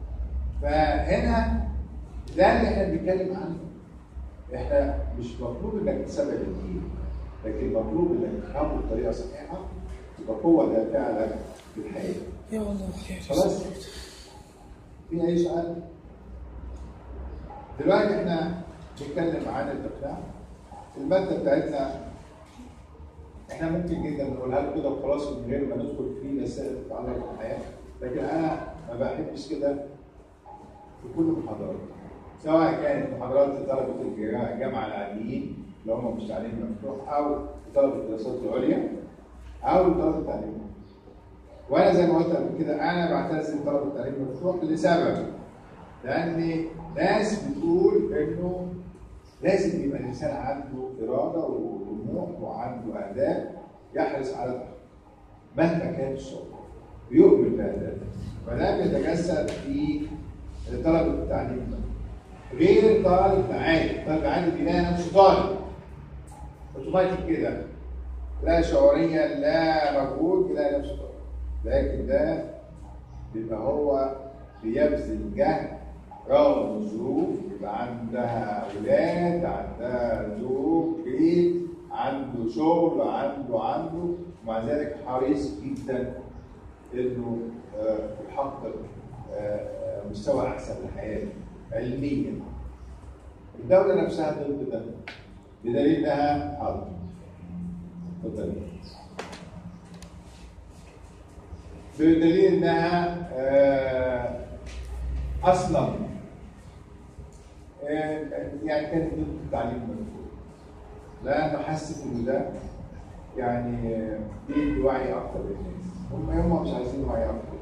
Speaker 3: فهنا ده اللي احنا بنتكلم عنه احنا مش مطلوب انك تسبق الدين لكن مطلوب انك تفهمه بطريقه صحيحه يبقى هو ده فعلا في الحياه
Speaker 2: يا الله خير
Speaker 3: خلاص في اي سؤال دلوقتي احنا بنتكلم عن الاقناع الماده بتاعتنا احنا ممكن جدا نقولها لكم كده وخلاص من غير ما ندخل في مسائل تتعلق بالحياه لكن انا ما بحبش كده في كل المحاضرات سواء كانت محاضرات لطلبه الجامعه العاديين اللي هم مش تعليم مفتوح او طلبه الدراسات العليا او طلبه التعليم وانا زي ما قلت قبل كده انا بعتز بطلب التعليم المفتوح لسبب لان ناس بتقول انه لازم يبقى الانسان عنده اراده وطموح وعنده اهداف يحرص على تحقيقها مهما كانت الصعوبه بيؤمن بهذا فده بيتجسد في طلبه التعليم غير طالب عادي طالب عادي بيلاقي نفسه طالب اوتوماتيك كده لا شعوريا لا مجهود يلاقي نفسه طالب لكن ده بيبقى هو بيبذل جهد رغم الظروف يبقى عندها اولاد عندها زوج بيت عنده شغل عنده عنده ومع ذلك حريص جدا انه آه، يحقق آه، آه، مستوى احسن لحياته علميا الدوله نفسها ضد ده بدليل انها حاضر اتفضل بدليل انها آه، اصلا آه، يعني كانت ضد التعليم المفتوح لانه حست ان ده يعني آه، بيدي وعي اكتر للناس هم هم مش عايزين وعي اكتر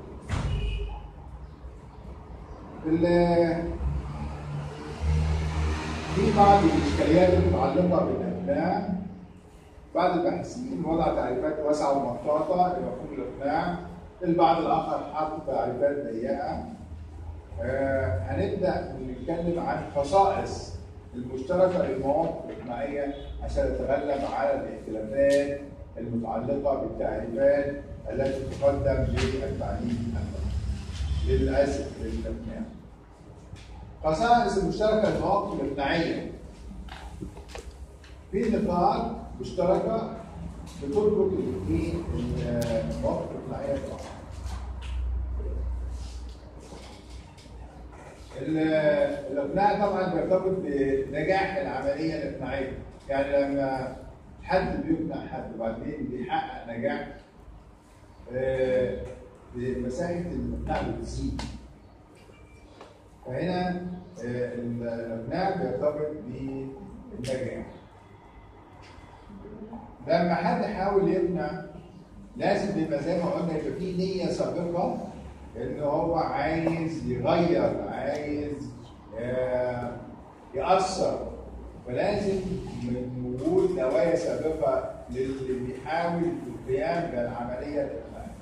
Speaker 3: ال- في بعض الاشكاليات المتعلقه بالاقناع بعض الباحثين وضع تعريفات واسعه ومطاطه لمفهوم الاقناع البعض الاخر حط تعريفات ضيقه آه، هنبدا نتكلم عن خصائص المشتركه للمواقف الاجتماعيه عشان نتغلب على الاختلافات المتعلقه بالتعريفات التي تقدم للتعليم الفني. للاسف للاقناع. خصائص المشتركه المواقف الاقناعيه. في نقاط مشتركه بتربط الاثنين المواقف الاقناعيه ببعض. ال- الاقناع طبعا بيرتبط بنجاح العمليه الاقناعيه يعني لما حد بيقنع حد وبعدين بيحقق نجاح آه، مساحه الاقناع بتزيد فهنا آه، الاقناع بيرتبط بالنجاح لما حد حاول يقنع لازم يبقى زي ما قلنا يبقى فيه نيه سابقه ان هو عايز يغير عايز آه، يأثر فلازم من وجود نوايا سابقه للي بيحاول القيام بالعمليه الاقناعيه.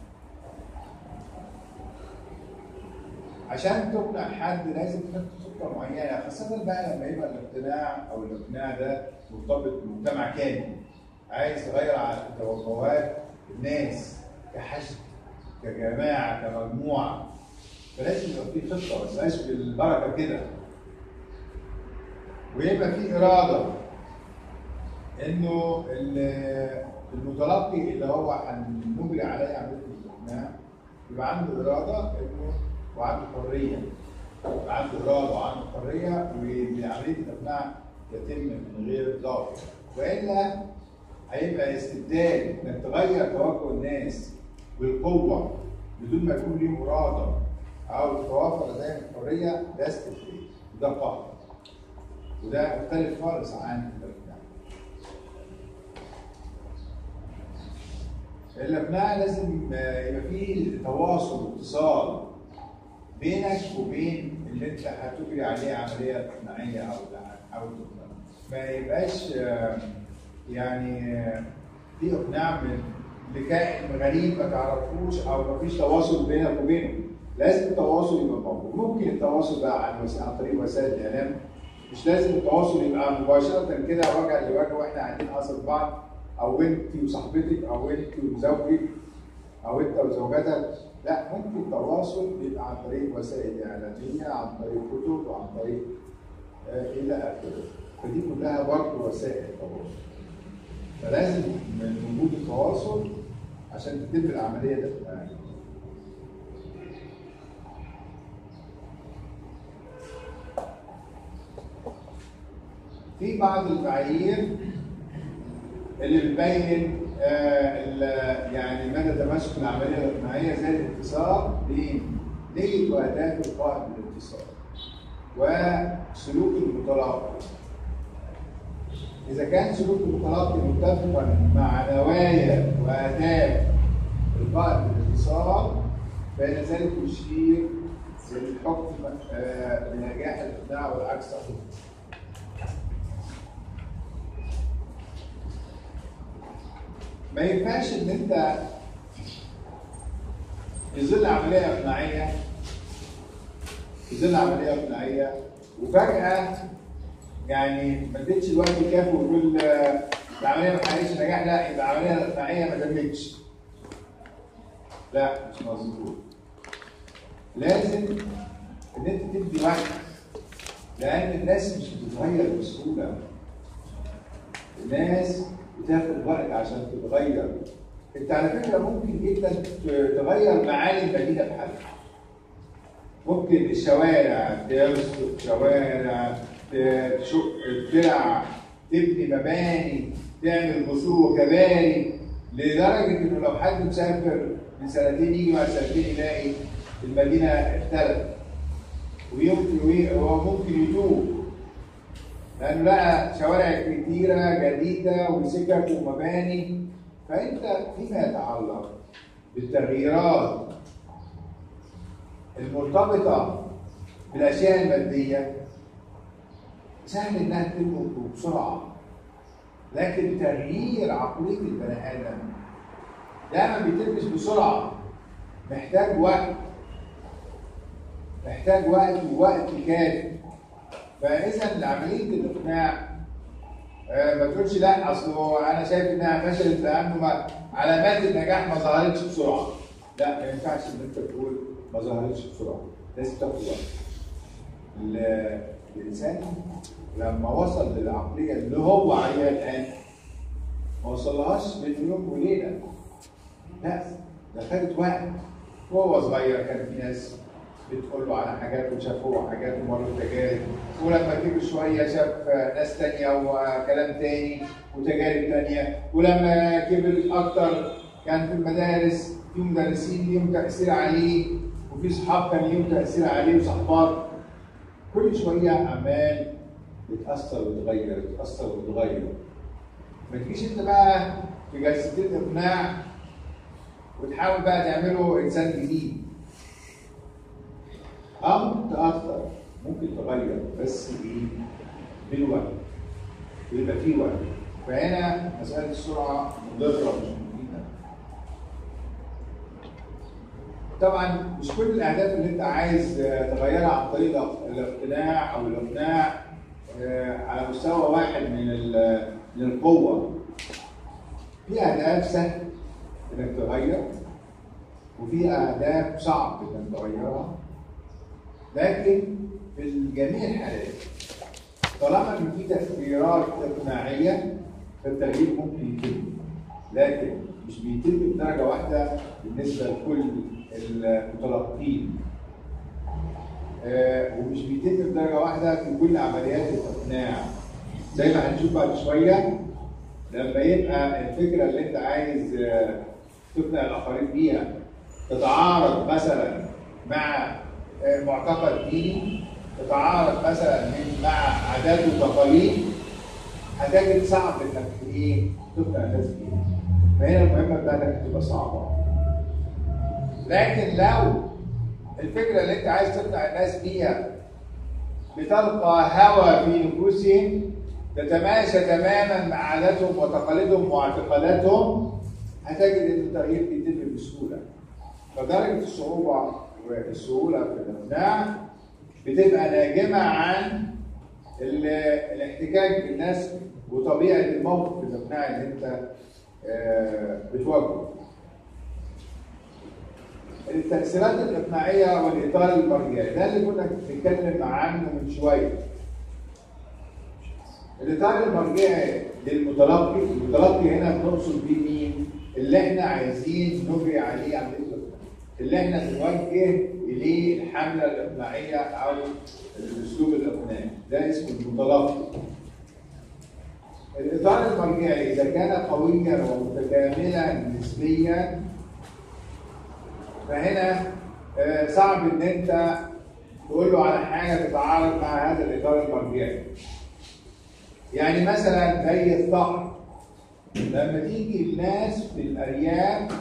Speaker 3: عشان تقنع حد لازم تحط خطه معينه خاصه بقى لما يبقى الاقتناع او الاقناع ده مرتبط بمجتمع كامل عايز تغير على توقعات الناس كحشد كجماعه كمجموعه فلازم يبقى في خطه ما تبقاش بالبركه كده ويبقى في اراده انه ال- المتلقي اللي هو هنجري عليه عمليه الاقناع يبقى عنده اراده انه وعنده حريه يبقى عنده اراده وعنده حريه وعمليه الاقناع تتم من غير ضغط والا هيبقى استبدال انك تغير توجه الناس بالقوه بدون ما يكون ليهم اراده او توافر زي الحريه ده استبدال وده قهر وده مختلف خالص عن الاقناع الاقناع لازم آه، يبقى فيه تواصل واتصال بينك وبين اللي انت هتجري عليه عمليه اقناعيه او او تقنع ما يبقاش آه، يعني آه، في اقناع من لكائن غريب ما تعرفوش او ما فيش تواصل بينك وبينه لازم التواصل يبقى موجود ممكن التواصل بقى عن وس- عن طريق وسائل الاعلام مش لازم التواصل يبقى مباشره كده وجها لوجه واحنا قاعدين قصاد بعض او انت وصاحبتك او انت وزوجك او انت وزوجتك لا ممكن التواصل يبقى عن طريق وسائل اعلاميه عن طريق كتب وعن طريق آه الى اخره فدي كلها برضه وسائل تواصل فلازم من وجود التواصل عشان تتم العمليه الاقناعيه في بعض المعايير اللي بتبين آه، ال- يعني مدى تماسك العمليه الاقناعيه زي الاتصال بين نيه واهداف القائم بالاتصال وسلوك المتلقي اذا كان سلوك المتلقي متفقا مع نوايا واهداف القائم بالاتصال فان ذلك يشير للحكم آه، بنجاح الاقناع والعكس صحيح ما ينفعش ان انت في ظل عمليه اقناعيه في ظل عمليه اقناعيه وفجاه يعني ما اديتش الوقت الكافي وتقول آه، العمليه ما حققتش نجاح لا يبقى العمليه الاقناعيه ما تمتش لا مش مظبوط لازم ان انت تدي وقت لان الناس مش بتتغير بسهوله الناس بتاخد وقت عشان تتغير انت على فكره ممكن جدا ت- تغير معالي المدينه بحالها ممكن الشوارع ترصف شوارع ت- تشق ترع تبني مباني تعمل قصور وكباري لدرجه انه لو حد مسافر من سنتين يجي بعد سنتين يلاقي المدينه اختلفت ويمكن هو ممكن يتوب لأنه لقى شوارع كتيرة جديدة وسكك ومباني فأنت فيما يتعلق بالتغييرات المرتبطة بالأشياء المادية سهل إنها تتم بسرعة لكن تغيير عقلية البني آدم ده ما بيتمش بسرعة محتاج وقت محتاج وقت ووقت كافي فاذا عمليه الاقناع آه، ما تقولش لا اصل هو انا شايف انها فشلت لانه ما علامات النجاح ما ظهرتش بسرعه لا ما ينفعش ان انت تقول ما ظهرتش بسرعه لازم تاخد وقت ال- الانسان لما وصل للعقليه اللي هو عليها الان ما وصلهاش بين يوم وليله لا ده خدت وقت وهو صغير كان في ناس بتقول له على حاجات وشاف هو حاجات ومر تجارب ولما كبر شويه شاف ناس تانية وكلام تاني وتجارب تانية ولما كبر اكتر كان في المدارس في مدرسين ليهم تاثير عليه وفي صحاب كان ليهم تاثير عليه وصحبات كل شويه عمال يتاثر ويتغير يتاثر ويتغير ما تجيش انت بقى في جلستين اقناع وتحاول بقى تعمله انسان جديد اه ممكن تاثر ممكن تغير بس ايه بالوقت يبقى في وقت فهنا مساله السرعه مضره مش مفيده طبعا مش كل الاهداف اللي انت عايز آه، تغيرها عن طريق الاقتناع او الاقناع آه، على مستوى واحد من ال- من القوه في اهداف سهل انك تغير وفي اهداف صعب انك تغيرها لكن في جميع الحالات طالما ان في تاثيرات اقناعيه فالتغيير ممكن يتم لكن مش بيتم بدرجه واحده بالنسبه لكل المتلقين آه، ومش بيتم بدرجه واحده في كل عمليات الاقناع زي ما هنشوف بعد شويه لما يبقى الفكره اللي انت عايز آه، تقنع الاخرين بيها تتعارض مثلا مع آه، معتقد ديني تتعارض مثلا من- مع عادات وتقاليد هتجد صعب انك ايه تقنع الناس بيها فهنا المهمه بتاعتك هتبقى صعبه لكن لو الفكره اللي انت عايز تقنع الناس بيها بتلقى هوى في نفوسهم تتماشى تماما مع عاداتهم وتقاليدهم واعتقاداتهم هتجد ان التغيير بيتم بسهوله فدرجه الصعوبه والسهوله في الاقناع بتبقى ناجمه عن ال- الاحتكاك بالناس وطبيعه الموقف الاقناعي اللي انت آه، بتواجهه. التأثيرات الإقناعية والإطار المرجعي ده اللي كنا بنتكلم عنه من شوية. الإطار المرجعي للمتلقي، المتلقي هنا بنقصد بيه مين؟ اللي احنا عايزين نجري عليه عملية الإقناع. اللي احنا بنوجه إليه الحملة الإقناعية أو الأسلوب الإقناعي، ده اسمه المتلقي. الإطار المرجعي إذا كان قويا ومتكاملا نسبيا فهنا آه، صعب ان انت تقول له على حاجه تتعارض مع هذا الاطار المرجعي. يعني مثلا زي الثأر لما تيجي الناس في الارياف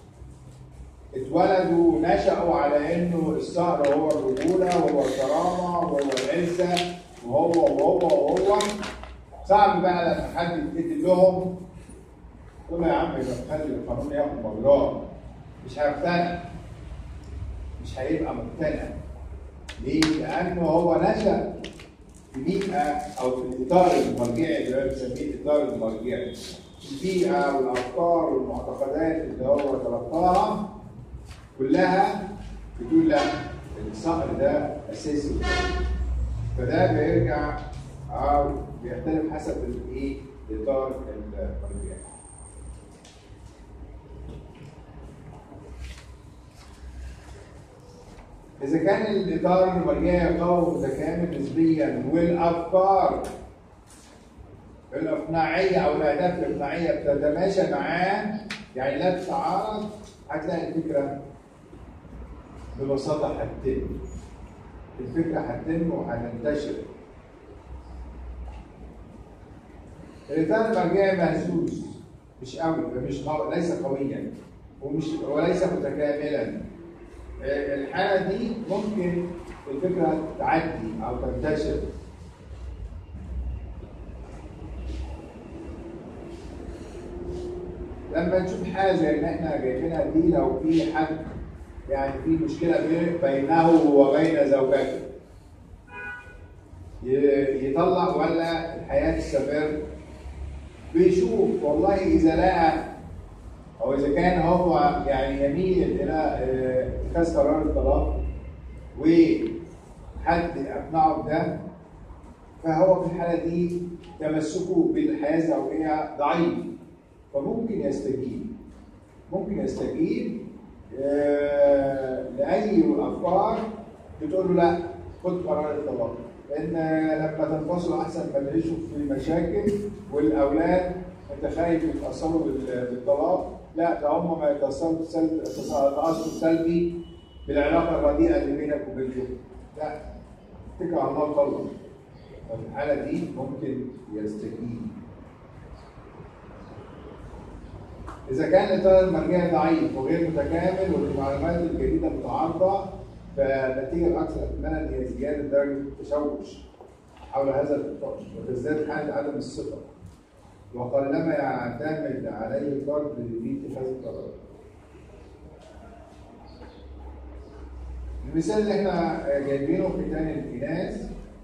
Speaker 3: اتولدوا نشأوا على انه الثأر هو الرجوله وهو الكرامه وهو العزه وهو وهو وهو صعب بقى لما حد يتقتل لهم تقول له يا عم يبقى خلي القانون ياخد مجراه مش هيقتنع مش هيبقى مقتنع ليه؟ لأنه هو نشأ في بيئة أو في الإطار المرجعي اللي هو بنسميه الإطار المرجعي البيئة والأفكار والمعتقدات اللي هو تلقاها كلها بتقول لا الصقر ده أساسي فده بيرجع أو بيختلف حسب الإيه؟ الإطار المرجعي إذا كان الإطار المرجعي قوي متكامل نسبيا والأفكار الإقناعية أو الأهداف الإقناعية بتتماشى معاه يعني لا تتعارض هتلاقي الفكرة ببساطة هتتم الفكرة هتتم وهتنتشر الإطار المرجعي مهزوز مش قوي مش قوي ليس قويا ومش وليس متكاملا الحالة دي ممكن الفكرة تعدي أو تنتشر لما نشوف حاجة زي اللي احنا جايبينها دي لو في حد يعني في مشكلة بين- بينه وبين زوجته ي- يطلق ولا الحياة تستمر بيشوف والله اذا لقى او اذا كان هو يعني يميل الى آه، اتخاذ قرار الطلاق وحد اقنعه بده فهو في الحاله دي تمسكه بالحياه الزوجيه ضعيف فممكن يستجيب ممكن يستجيب آه، لاي افكار بتقول له لا خد قرار الطلاق لان لما تنفصلوا احسن ما تعيشوا في مشاكل والاولاد انت خايف يتاثروا بال- بالطلاق لا ده هم ما يتاثروا بالسلب تاثر سلبي بالعلاقه الرديئه اللي بينك وبين زوجك لا اتكل على الله خالص ففي الحاله دي ممكن يستجيب إذا كان الإطار المرجعي ضعيف وغير متكامل والمعلومات الجديدة متعارضة فالنتيجة الأكثر احتمالا هي زيادة درجة التشوش حول هذا الإطار وتزداد حالة عدم الثقة وقلما يعتمد عليه الفرد في اتخاذ القرار. المثال اللي احنا جايبينه في تاني الكناس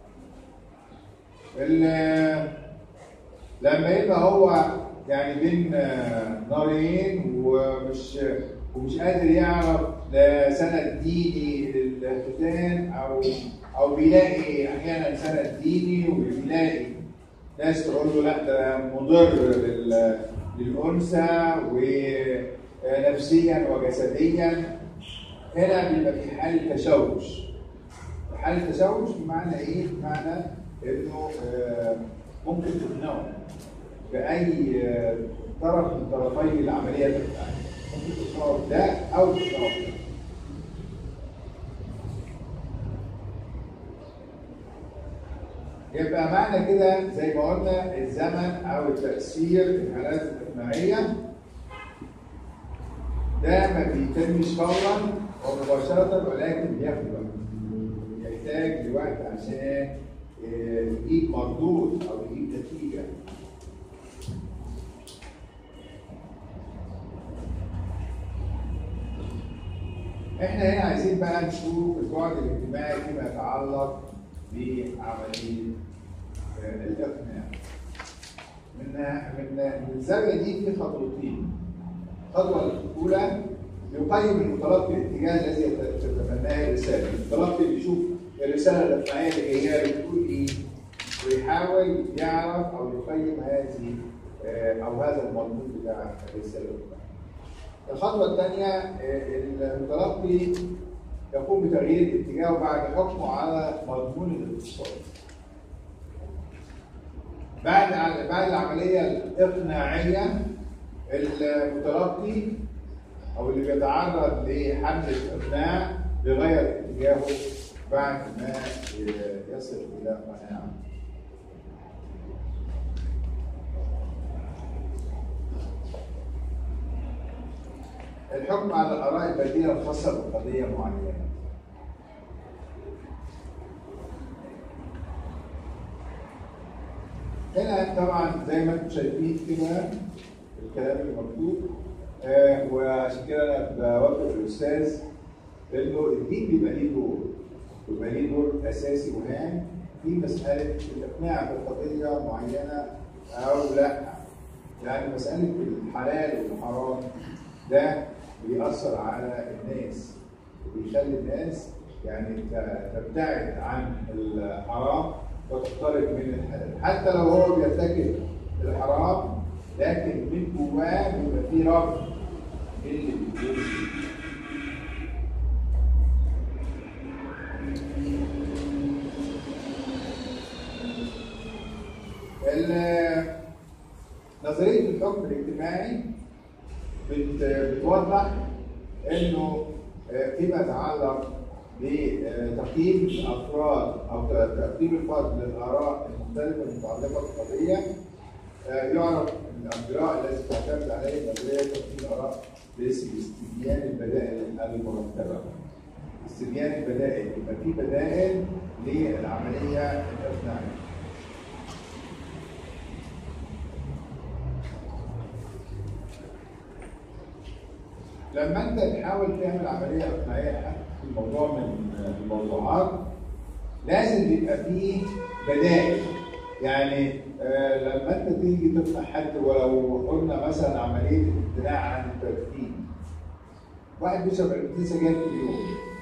Speaker 3: ال- لما يبقى هو يعني بين آه، نارين ومش ومش قادر يعرف لا سند ديني للختان او او بيلاقي احيانا سند ديني وبيلاقي ناس تقول له لا ده مضر لل- للانثى ونفسيا وجسديا هنا بيبقى في حاله تشوش حاله تشوش بمعنى ايه؟ بمعنى انه آه، ممكن تقنعه باي آه، طرف من طرفي العمليه بتاعته ممكن تقنعه بده او تقنعه بده يبقى معنى كده زي ما قلنا الزمن او التاثير في الحالات الاقناعيه ده ما بيتمش فورا ومباشره ولكن بياخد وقت يحتاج لوقت عشان آه، يجيب مردود او يجيب نتيجه احنا هنا عايزين بقى نشوف البعد الاجتماعي فيما يتعلق بعمليه آه، الاقناع. من من من الزاويه دي في خطوتين. الخطوه الاولى يقيم المتلقي الاتجاه الذي يت- تتبناه الرساله، المتلقي بيشوف الرساله الاقناعيه اللي جايه له بتقول ايه ويحاول يعرف او يقيم هذه آه، او هذا المضمون بتاع الرساله الاقناعيه. الخطوة الثانية المتلقي يقوم بتغيير اتجاهه بعد حكمه على مضمون الاتصال. بعد بعد العملية الإقناعية المتلقي أو اللي بيتعرض لحملة إقناع بيغير اتجاهه بعد ما يصل إلى قناعة. الحكم على الآراء البديلة الخاصة بقضية معينة. هنا طبعا زي ما انتم شايفين كده الكلام اللي مكتوب آه وعشان كده انا بوافق الاستاذ انه الدين بيبقى ليه دور بيبقى ليه دور اساسي وهام في مساله الاقناع بقضيه معينه او لا يعني مساله الحلال والحرام ده بيأثر على الناس وبيخلي الناس يعني ت- تبتعد عن الحرام وتقترب من الحلال حتى لو هو بيرتكب الحرام لكن من جواه بيبقى فيه رفض اللي بيقول ال- نظريه الحكم الاجتماعي بت- بتوضح انه آه، فيما يتعلق بتقييم الافراد او ت- تقييم الفرد للاراء المختلفه المتعلقه بالقضيه آه، يعرف الاجراء الذي تعتمد عليه نظريه تقييم الاراء باسم استبيان البدائل المرتبه. استبيان البدائل يبقى في بدائل للعمليه الاقناعيه. لما انت تحاول تعمل عمليه اقناعيه في الموضوع من الموضوعات لازم يبقى فيه بدائل يعني آه، لما انت تيجي تقنع حد ولو قلنا مثلا عمليه الامتناع عن التدخين واحد بيشرب علبتين سجاير في اليوم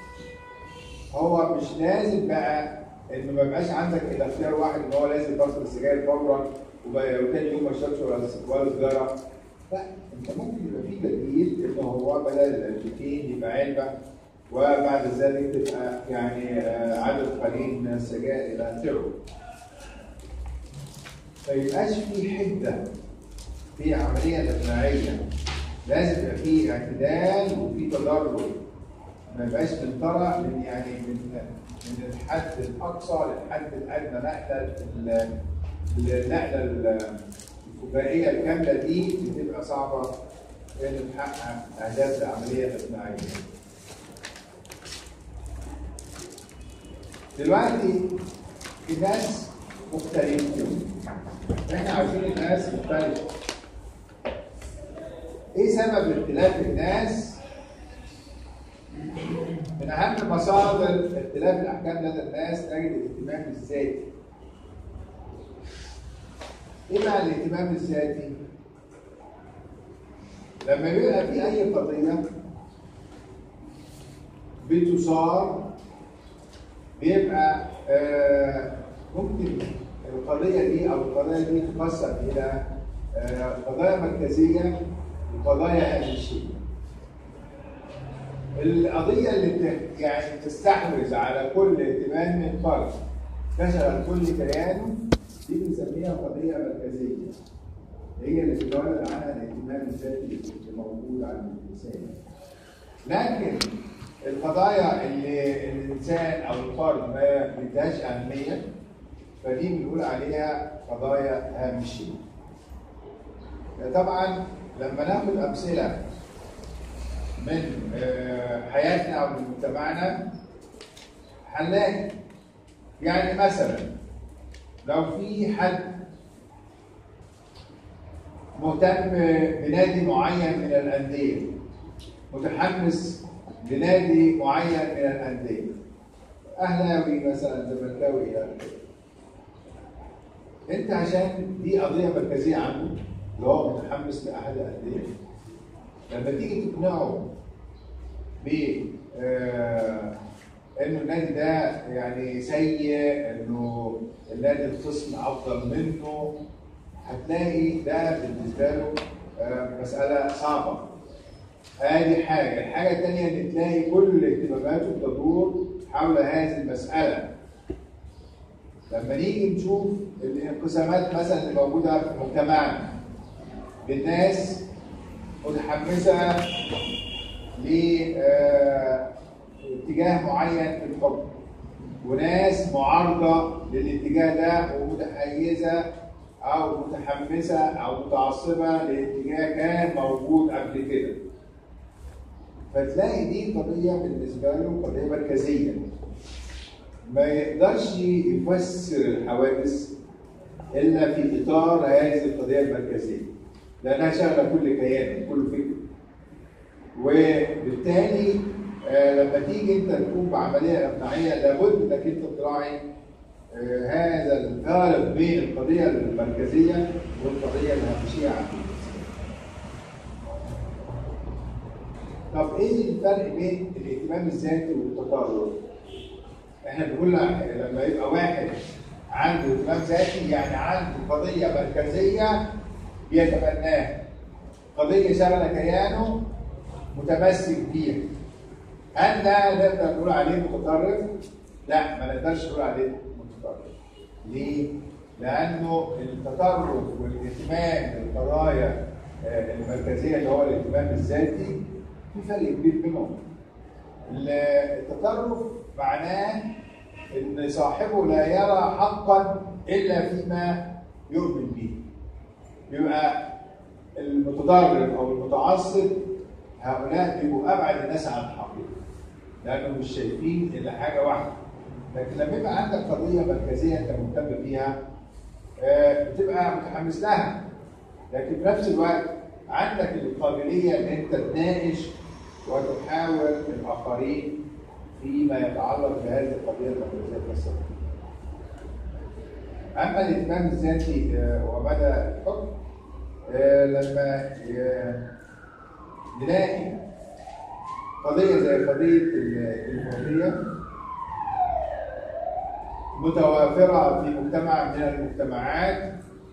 Speaker 3: هو مش لازم بقى ان ما يبقاش عندك الا اختيار واحد ان هو لازم يبطل السجاير فورا وبقى- وتاني يوم ما يشربش ولا ولا سيجاره لا انت ممكن يبقى في بديل ان هو بدل العلبتين يبقى علبه وبعد ذلك تبقى يعني آه، عدد قليل من السجائر الى اخره. ما يبقاش في حده في عمليه الاقناعيه لازم يبقى في اعتدال وفي تدرج ما يبقاش من طرف من يعني من من الحد الاقصى للحد الادنى نقله ال- النقله ال- الفجائيه الكامله دي بتبقى صعبه ان تحقق اهداف العمليه الاقناعيه. دلوقتي الناس مختلفون احنا عارفين الناس مختلفه ايه سبب اختلاف الناس من اهم مصادر اختلاف الاحكام لدى الناس تجد الاهتمام الذاتي ايه معنى الاهتمام الذاتي لما يبقى في اي قضيه بتثار بيبقى آه، ممكن القضيه دي او القضايا دي تقسم الى آه، قضايا مركزيه وقضايا هامشيه القضية اللي بت- يعني تستحوذ على كل اهتمام من فرد كسر كل كيانه دي بنسميها قضية مركزية هي اللي بتولد عنها الاهتمام الذاتي اللي موجود عند الإنسان لكن القضايا اللي الإنسان أو الفرد ما بيديهاش أهمية فدي بنقول عليها قضايا هامشية طبعا لما ناخد أمثلة من آه، حياتنا او من مجتمعنا هنلاقي يعني مثلا لو في حد مهتم بنادي معين من الانديه متحمس لنادي معين من الانديه اهلاوي مثلا زملكاوي الى اخره انت عشان دي قضيه مركزيه عنده اللي هو متحمس لاحد الانديه لما تيجي تقنعه ب آه، انه النادي ده يعني سيء انه النادي الخصم افضل منه هتلاقي ده بالنسبه له آه، مساله صعبه ادي حاجه الحاجه الثانيه ان تلاقي كل اهتماماته تدور حول هذه المساله لما نيجي نشوف الانقسامات مثلا اللي موجوده في مجتمعنا بالناس متحمسه لاتجاه معين في الحكم وناس معارضه للاتجاه ده ومتحيزه او متحمسه او متعصبه لاتجاه كان موجود قبل كده فتلاقي دي قضيه بالنسبه له قضيه مركزيه ما يقدرش يفسر الحوادث الا في اطار هذه القضيه المركزيه لانها شغله كل كيان كل فكر وبالتالي آه، لما تيجي انت تقوم بعمليه اقناعيه لابد انك انت تراعي آه، هذا الفارق بين القضيه المركزيه والقضيه الهامشيه عندك. طب ايه الفرق بين الاهتمام الذاتي والتطرف؟ احنا بنقول لما يبقى واحد عنده اهتمام ذاتي يعني عنده قضيه مركزيه بيتبناها قضيه شغله كيانه متمسك بيها هل ده نقدر نقول عليه متطرف؟ لا ما نقدرش نقول عليه متطرف ليه؟ لانه التطرف والاهتمام بالقضايا آه، المركزيه اللي هو الاهتمام الذاتي في فرق كبير بينهم التطرف معناه ان صاحبه لا يرى حقا الا فيما يؤمن به يبقى المتضرر او المتعصب هؤلاء بيبقوا ابعد الناس عن الحقيقه لانهم مش شايفين الا حاجه واحده لكن لما يبقى عندك قضيه مركزيه انت مهتم بيها آه، بتبقى متحمس لها لكن في نفس الوقت عندك القابليه ان انت تناقش وتحاور الاخرين فيما يتعلق بهذه القضيه المركزيه الخاصه اما الاهتمام الذاتي آه، ومدى الحكم آه، لما آه، نلاقي قضيه زي قضيه الديمقراطيه متوافره في مجتمع من المجتمعات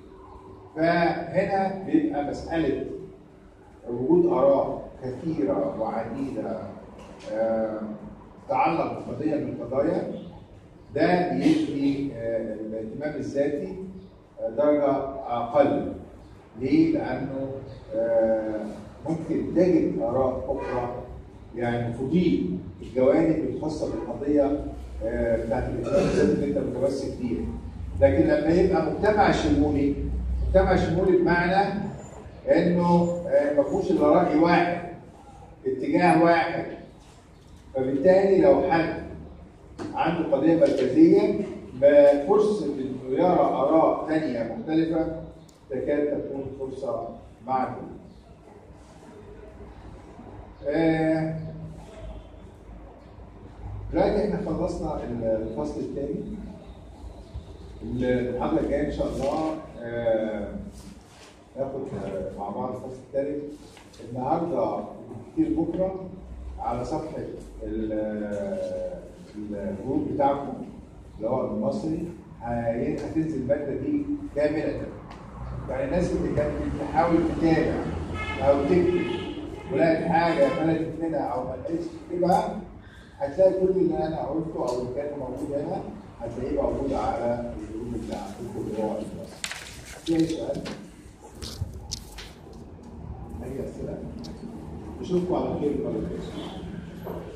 Speaker 3: فهنا بيبقى مساله وجود اراء كثيره وعديده آه، تتعلق بقضيه من القضايا ده بيدي آه، الاهتمام الذاتي آه، درجه اقل ليه؟ لانه آه، ممكن تجد اراء اخرى يعني تضيف الجوانب الخاصه بالقضيه آه، بتاعت الاهتمام الذاتي اللي انت متمسك بيها لكن لما يبقى مجتمع شمولي مجتمع شمولي بمعنى انه آه، ما فيهوش الا راي واحد اتجاه واحد فبالتالي لو حد عنده قضيه مركزيه بفرصه انه يرى اراء ثانيه مختلفه تكاد تكون فرصه معدومه. آه، دلوقتي احنا خلصنا الفصل الثاني المحاضره الجايه ان شاء الله آه، ناخد آه، مع بعض الفصل الثالث النهارده كتير بكره على صفحه ال- الجروب بتاعكم اللي هو المصري هي- هتنزل الماده دي كامله يعني الناس اللي كانت بتحاول تتابع او تكتب ولقت حاجه فلتت منها او ما لقيتش تكتبها هتلاقي كل اللي انا قلته او اللي كان موجود هنا هتلاقيه موجود على الجروب بتاعكم اللي هو المصري. في اي سؤال؟ اي اسئله؟ نشوفكم على خير المره الجايه